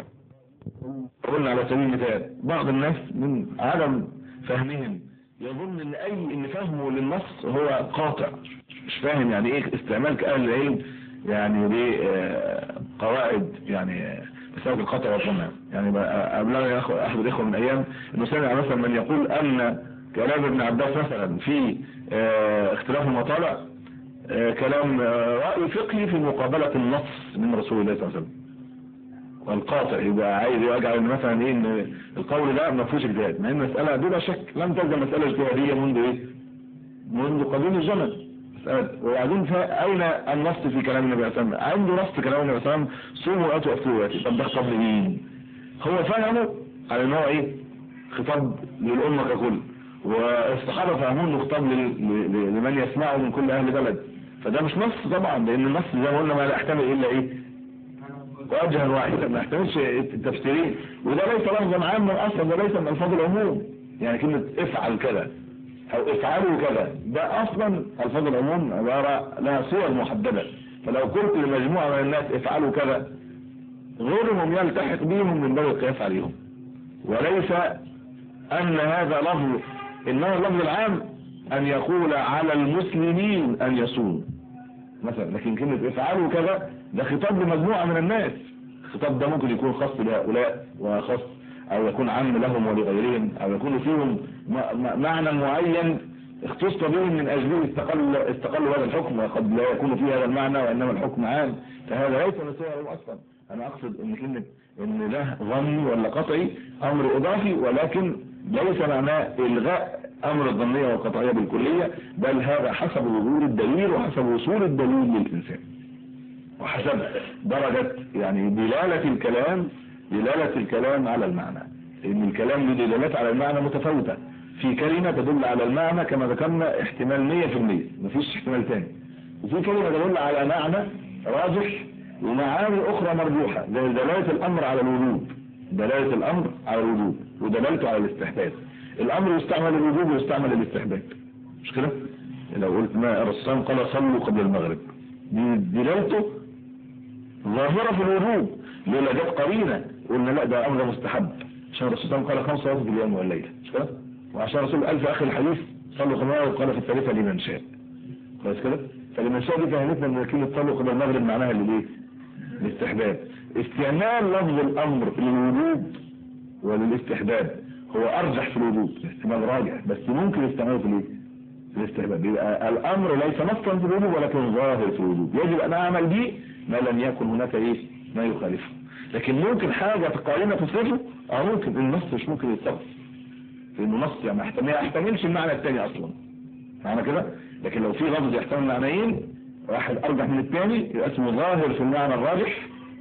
قلنا على سبيل المثال بعض الناس من عدم فهمهم يظن ان اي ان فهمه للنص هو قاطع مش فاهم يعني ايه استعمال اهل العلم يعني دي قواعد يعني بسبب القطع والضمان يعني قبلنا احد الاخوه من ايام انه سمع مثلا من يقول ان كلام ابن عباس مثلا في اختلاف المطالع كلام رأي فقهي في مقابلة النص من رسول الله صلى الله عليه وسلم والقاطع يبقى عايز يجعل ان مثلا ايه ان القول ده ما فيهوش اجتهاد مع ان المسألة بلا شك لم تزل مسألة اجتهادية منذ ايه منذ قديم الزمن وبعدين اين النص في كلام النبي صلى الله عليه وسلم عنده نص في كلام النبي صلى الله عليه وسلم صوموا واتوا افطروا واتوا طب ده خطاب لمين هو فهمه على ان هو ايه خطاب للامه ككل والصحابة فهمون انه خطاب لمن يسمعه من كل اهل بلد فده مش نص طبعا لان النص زي ما قلنا ما لا يحتمل الا ايه وجها واحدا ما يحتملش التفسيرين وده ليس لفظا عاما اصلا ده ليس من الفاظ العموم يعني كلمة افعل كذا او افعلوا كذا ده اصلا الفاظ العموم عبارة لها صور محددة فلو قلت لمجموعة من الناس افعلوا كذا غيرهم يلتحق بهم من باب القياس عليهم وليس ان هذا لفظ انما اللفظ العام ان يقول على المسلمين ان يصوموا مثلا لكن كلمة افعلوا كذا ده خطاب لمجموعة من الناس الخطاب ده ممكن يكون خاص بهؤلاء وخاص او يكون عام لهم ولغيرهم او يكون فيهم معنى معين اختص بهم من اجله استقل استقل هذا الحكم وقد لا يكون فيه هذا المعنى وانما الحكم عام فهذا ليس نسوه اصلا انا اقصد ان كلمة ان له ظني ولا قطعي امر اضافي ولكن ليس معناه الغاء امر الظنية والقطعية بالكلية بل هذا حسب ظهور الدليل وحسب وصول الدليل للانسان وحسب درجة يعني دلالة الكلام دلالة الكلام على المعنى لان الكلام له دلالات على المعنى متفاوتة في كلمة تدل على المعنى كما ذكرنا احتمال 100% مفيش احتمال تاني وفي كلمة تدل على معنى راجح ومعاني اخرى مرجوحة زي دلالة الامر على الوجود دلالة الامر على الوجود ودلالته على الاستحباب الامر يستعمل الوجوب ويستعمل الاستحباب مش كده لو قلت ما الرسول قال صلوا قبل المغرب دي دلالته ظاهرة في الوجوب لولا جت قرينة قلنا لا ده امر مستحب عشان الرسول قال خمس صلوات في اليوم والليلة مش كده وعشان الرسول قال في اخر الحديث صلوا قبل المغرب وقال في الثالثة لمن شاء كويس كده فلمن شاء دي فهمتنا ان كلمة صلوا قبل المغرب معناها للايه الاستحباب استعمال لفظ الامر للوجوب وللاستحباب هو ارجح في الوجود احتمال راجح بس ممكن يستعمله في الايه في الاستحباب يبقى الامر ليس نصا في الوجود ولكن ظاهر في الوجود يجب ان اعمل به ما لم يكن هناك ايه ما يخالفه لكن ممكن حاجة قائمة تصرفه اه ممكن النص مش ممكن يتصرف لانه نص يعني ما يحتملش المعنى الثاني اصلا معنى كده لكن لو في لفظ يحتمل معنيين واحد ارجح من الثاني يبقى اسمه ظاهر في المعنى الراجح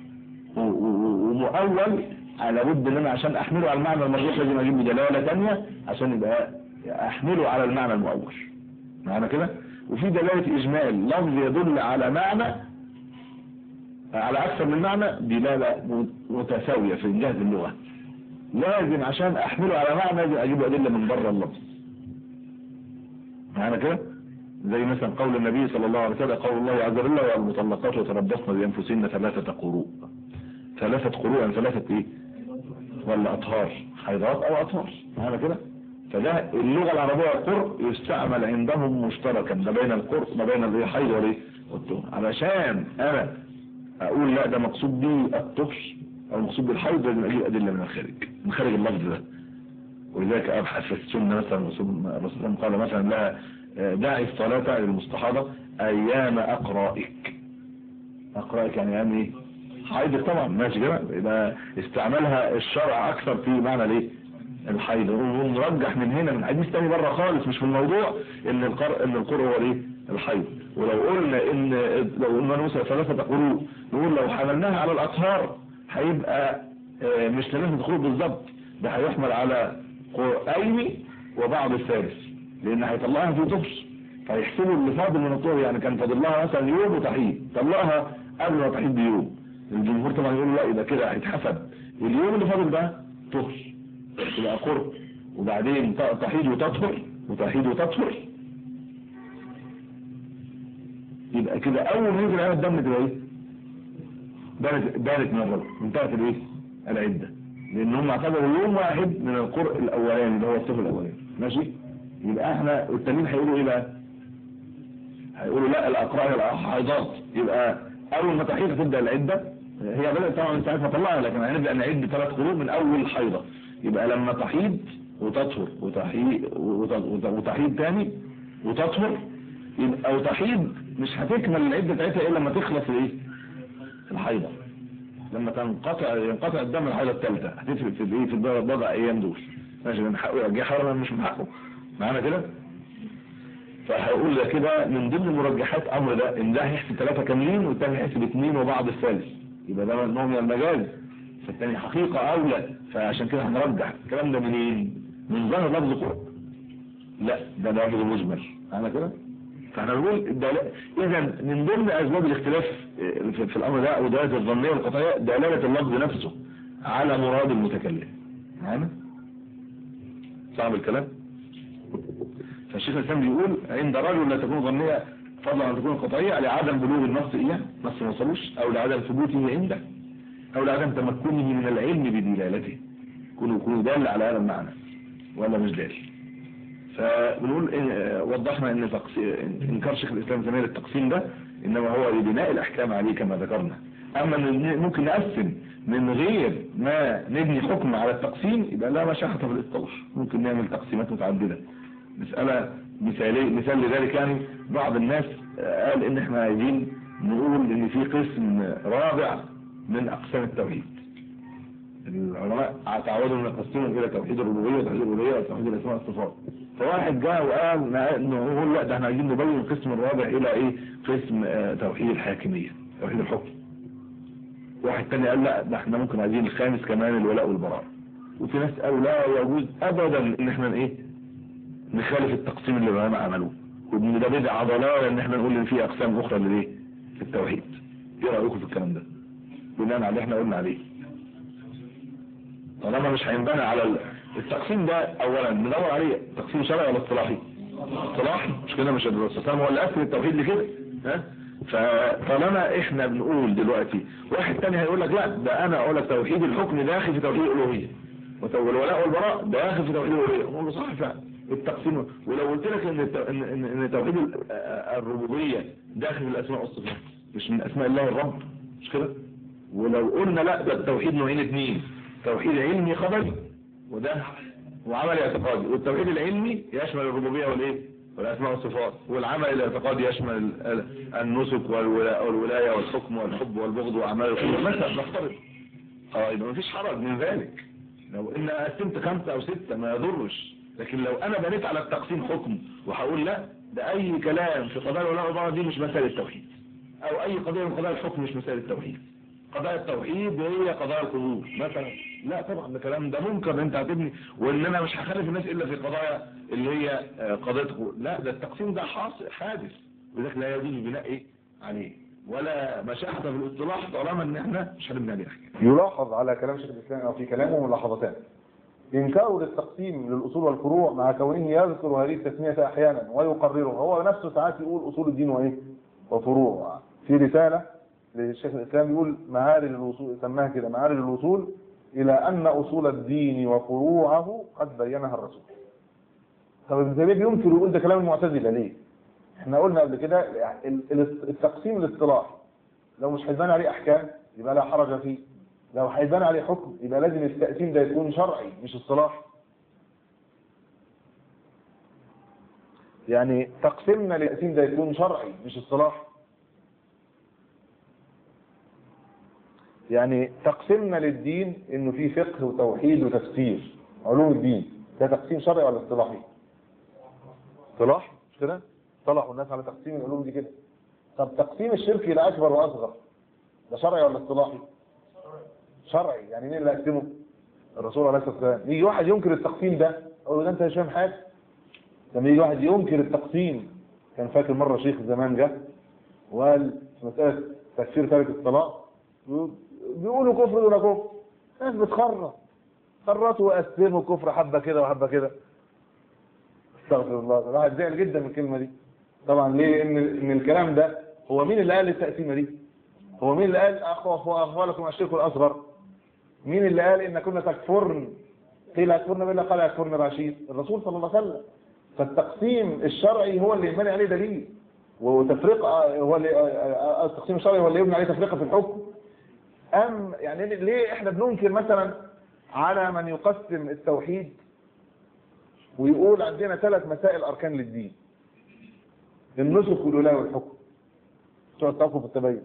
ومؤول على بد ان انا عشان احمله على المعنى المرجوح لازم اجيب له دلاله ثانيه عشان يبقى احمله على المعنى المؤول معنى كده وفي دلاله اجمال لفظ يدل على معنى على اكثر من معنى دلاله متساويه في جهه اللغه لازم عشان احمله على معنى لازم اجيب ادله من بره اللفظ معنى كده زي مثلا قول النبي صلى الله عليه وسلم قول الله عز وجل والمطلقات يتربصن بانفسهن ثلاثه قروء ثلاثه قروء يعني ثلاثه ايه ولا اطهار حيضات او اطهار معنى كده فده اللغة العربية القرء يستعمل عندهم مشتركا ما بين القرء ما بين الحيض والايه والطهر علشان انا اقول لا ده مقصود بيه الطهر او مقصود بالحيض لازم اجيب ادله من الخارج من خارج اللفظ ده ولذلك ابحث في السنه مثلا الرسول قال مثلا لها دعي الصلاه للمستحاضه ايام اقرائك اقرائك يعني ايام ايه حيض طبعا ماشي كده يبقى استعملها الشرع اكثر في معنى الايه الحيض ونرجح من هنا من حديث تاني بره خالص مش في الموضوع ان القرء ان القرء هو الايه الحيض ولو قلنا ان لو قلنا نوصل ثلاثه قروء نقول لو حملناها على الاطهار هيبقى مش ثلاثه قروء بالظبط ده هيحمل على قرئين وبعض الثالث لان هيطلعها في طهر فيحسبوا اللي فاضل من الطهر يعني كان فاضل لها مثلا يوم وتحييد طلعها قبل ما تحييد بيوم الجمهور طبعا يقول لا يبقى كده هيتحسب اليوم اللي فاضل ده طهر يبقى قرب وبعدين تحيد وتطهر وتحيد وتطهر يبقى كده اول ما ينزل عليها الدم تبقى ايه بانت بانت من الرجل انتهت الايه العده لان هم اعتبروا يوم واحد من القرء الاولاني اللي هو الطفل الاولاني ماشي يبقى احنا التانيين هيقولوا ايه بقى هيقولوا لا الاقراء الحيضات يبقى اول ما تحيض تبدا العده هي بدات طبعا من ساعتها طلعها لكن هنبدا نعد ثلاث قروء من اول حيضه يبقى لما تحيض وتطهر وتحيض وتحيض تاني وتطهر يبقى وتحيض مش هتكمل العده بتاعتها الا لما تخلص الايه الحيضه لما تنقطع ينقطع الدم الحيضه الثالثه هتفرق في الايه في البضع ايام دول ماشي من حقه يرجع حرما مش من حقه معانا كده فهقول ده كده من ضمن مرجحات امر ده ان ده هيحسب ثلاثه كاملين والثاني هيحسب اثنين وبعض الثالث يبقى ده نوع من المجاز فالثاني حقيقه اولى فعشان كده هنرجح الكلام ده منين من ظاهر لفظ قرآن لا ده لفظ مجمل معانا كده فاحنا بنقول ده اذا من ضمن اسباب الاختلاف في, في الامر ده او دلاله الظنيه والقطعيه دلاله اللفظ نفسه على مراد المتكلم معانا صعب الكلام فالشيخ الاسلام بيقول عند رجل لا تكون ظنيه فضلا عن تكون قطعيه لعدم بلوغ النص اياه نص ما وصلوش او لعدم ثبوته عنده او لعدم تمكنه من العلم بدلالته كونه يكون دال على هذا المعنى ولا مش دال فبنقول إن- وضحنا ان تقسي- انكار شيخ الاسلام زمان التقسيم ده انما هو لبناء الاحكام عليه كما ذكرنا اما إن ممكن نقسم من غير ما نبني حكم على التقسيم يبقى لا مشاحة في الاصطلاح ممكن نعمل تقسيمات متعددة مسألة مثالي مثال لذلك يعني بعض الناس آه، قال ان احنا عايزين نقول ان في قسم رابع من اقسام التوحيد العلماء تعودوا ان يقسموا الى توحيد الربوبيه وتوحيد الالوهيه وتوحيد الاسماء والصفات فواحد جاء وقال ما- انه يقول لا ده احنا عايزين نبين القسم الرابع الى ايه قسم آه، توحيد الحاكميه توحيد الحكم واحد تاني قال لا ده احنا ممكن عايزين الخامس كمان الولاء والبراء وفي ناس قالوا لا يجوز ابدا ان احنا ايه نخالف التقسيم اللي العلماء عملوه وان ده بدعه ضلاله ان احنا نقول ان في اقسام اخرى للايه للتوحيد ايه رايكم في الكلام ده بناء على اللي احنا قلنا عليه طالما مش هينبني على ال- التقسيم ده اولا ندور عليه تقسيم شرعي ولا اصطلاحي اصطلاحي مش كده مش الاسلام هو اللي قسم التوحيد لكده ها فطالما احنا بنقول دلوقتي واحد تاني هيقول لك لا ده انا اقول لك توحيد الحكم داخل في توحيد الالوهيه وتو- والولاء والبراء داخل في توحيد الالوهيه هو صح فعلا التقسيم ولو قلت لك ان الت- ان ان, إن توحيد ال- آه، الربوبيه داخل في الاسماء والصفات مش من اسماء الله الرب مش كده ولو قلنا لا ده التوحيد نوعين اثنين توحيد علمي خبري وده وعملي اعتقادي والتوحيد العلمي يشمل الربوبيه والايه والاسماء والصفات والعمل الاعتقادي يشمل ال- ال- النسك والولا- والولايه والحكم والحب والبغض واعمال القلوب مثلا نفترض اه يبقى مفيش حرج من ذلك لو ان قسمت خمسه او سته ما يضرش لكن لو انا بنيت على التقسيم حكم وهقول لا ده اي كلام في قضايا الولاء والبراء دي مش مسائل التوحيد او اي قضيه من قضايا الحكم مش مسائل التوحيد قضايا التوحيد هي قضايا القبور مثلا لا طبعا ده كلام ده منكر انت هتبني وان انا مش هخالف الناس الا في قضايا اللي هي آه، قضيه قبور لا ده التقسيم ده حاصل حادث ولذلك لا يجوز البناء ايه عليه ولا مشاحه في الاصطلاح طالما ان احنا مش هنبني عليه حاجه يلاحظ على كلام شيخ الاسلام او في كلامه ملاحظتان انكاره للتقسيم للاصول والفروع مع كونه يذكر هذه التسميه احيانا ويقررها هو نفسه ساعات يقول اصول الدين وايه وفروع في رساله للشيخ الاسلام يقول معارج الوصول سماها كده معارج الوصول الى ان اصول الدين وفروعه قد بينها الرسول طب ابن تيميه بينكر ويقول ده كلام المعتزله ليه؟ احنا قلنا قبل كده ال- ال- التقسيم الاصطلاحي لو مش هيبان عليه احكام يبقى لا حرج فيه لو هيبان عليه حكم يبقى لازم التقسيم ده يكون شرعي مش اصطلاحي يعني تقسيمنا للتقسيم ده يكون شرعي مش اصطلاحي يعني تقسيمنا للدين انه في فقه وتوحيد وتفسير علوم الدين ده تقسيم شرعي ولا اصطلاحي اصطلاح مش كده اصطلحوا الناس على تقسيم العلوم دي كده طب تقسيم الشرك الى اكبر واصغر ده شرعي ولا اصطلاحي شرعي يعني مين اللي هيقسمه الرسول عليه الصلاه والسلام يجي واحد ينكر التقسيم ده اقول له ده انت مش فاهم حاجه لما يجي واحد ينكر التقسيم كان فاكر مره شيخ زمان جه وقال في مساله تكفير تارك الطلاق بيقولوا كفر دون كفر ناس بتخرط خرطوا وقسموا كفر حبه كده وحبه كده استغفر الله الواحد زعل جدا من الكلمه دي طبعا ليه ان ان الكلام ده هو مين اللي قال التقسيمه دي هو مين اللي قال اخوف واخوالكم الشرك الاصغر مين اللي قال ان كنا تكفرن قيل يكفرن بالله قال يكفرن رشيد الرسول صلى الله عليه وسلم فالتقسيم الشرعي هو اللي ينبني عليه دليل وتفرقه هو اللي التقسيم الشرعي هو اللي يبني عليه تفرقه في الحكم ام يعني ليه احنا بننكر مثلا على من يقسم التوحيد ويقول عندنا ثلاث مسائل اركان للدين النسك والولايه والحكم بتوع التوقف والتبين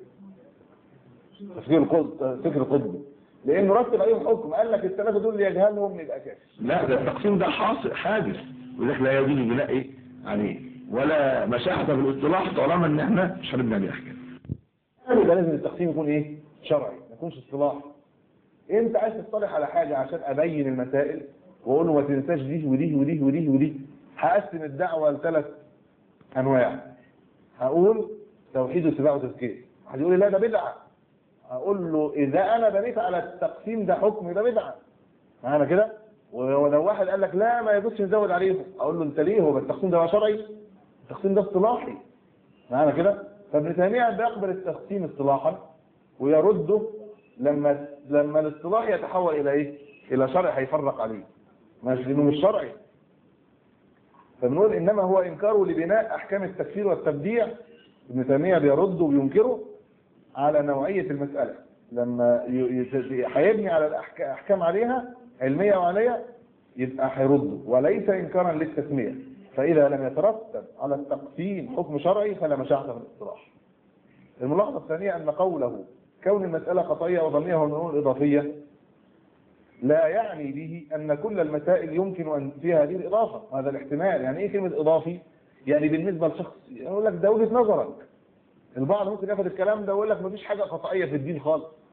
تفكير القطب فكر القطب لانه رتب عليهم حكم قال لك الثلاثه دول اللي يجهلهم يبقى كافر لا ده التقسيم ده حاصل حادث ولذلك لا يجوز البناء ايه عليه ولا مشاحة في الاصطلاح طالما ان احنا مش هنبني عليه احكام يبقى لازم التقسيم يكون ايه شرعي ما يكونش اصطلاحي انت عايز تصطلح على حاجه عشان ابين المسائل واقول له ما تنساش دي ودي ودي ودي ودي هقسم الدعوه لثلاث انواع هقول توحيد واتباع وتزكيه واحد يقول لي لا ده بدعه هقول له اذا انا بنيت على التقسيم ده حكم ده بدعه معانا كده ولو واحد قال لك لا ما يجوزش نزود عليهم اقول له انت ليه هو التقسيم ده هو شرعي التقسيم ده اصطلاحي معانا كده فابن تيميه بيقبل التقسيم اصطلاحا ويرده لما لما الاصطلاح يتحول الى ايه الى شرع هيفرق عليه مش لانه مش شرعي فبنقول انما هو انكاره لبناء احكام التكفير والتبديع ابن تيميه بيرد وبينكره على نوعيه المساله لما ي- ي- هيبني على الاحكام عليها علميه وعليه يبقى هيرده وليس انكارا للتسميه فاذا لم يترتب على التقسيم حكم شرعي فلا مشاعه في الاصطلاح الملاحظه الثانيه ان قوله كون المساله قطعيه وظنيه والمنون اضافيه لا يعني به ان كل المسائل يمكن ان فيها هذه الاضافه هذا الاحتمال يعني ايه كلمه اضافي يعني بالنسبه لشخص يقول لك ده وجهه نظرك البعض ممكن ياخد الكلام ده ويقول لك مفيش حاجه قطعيه في الدين خالص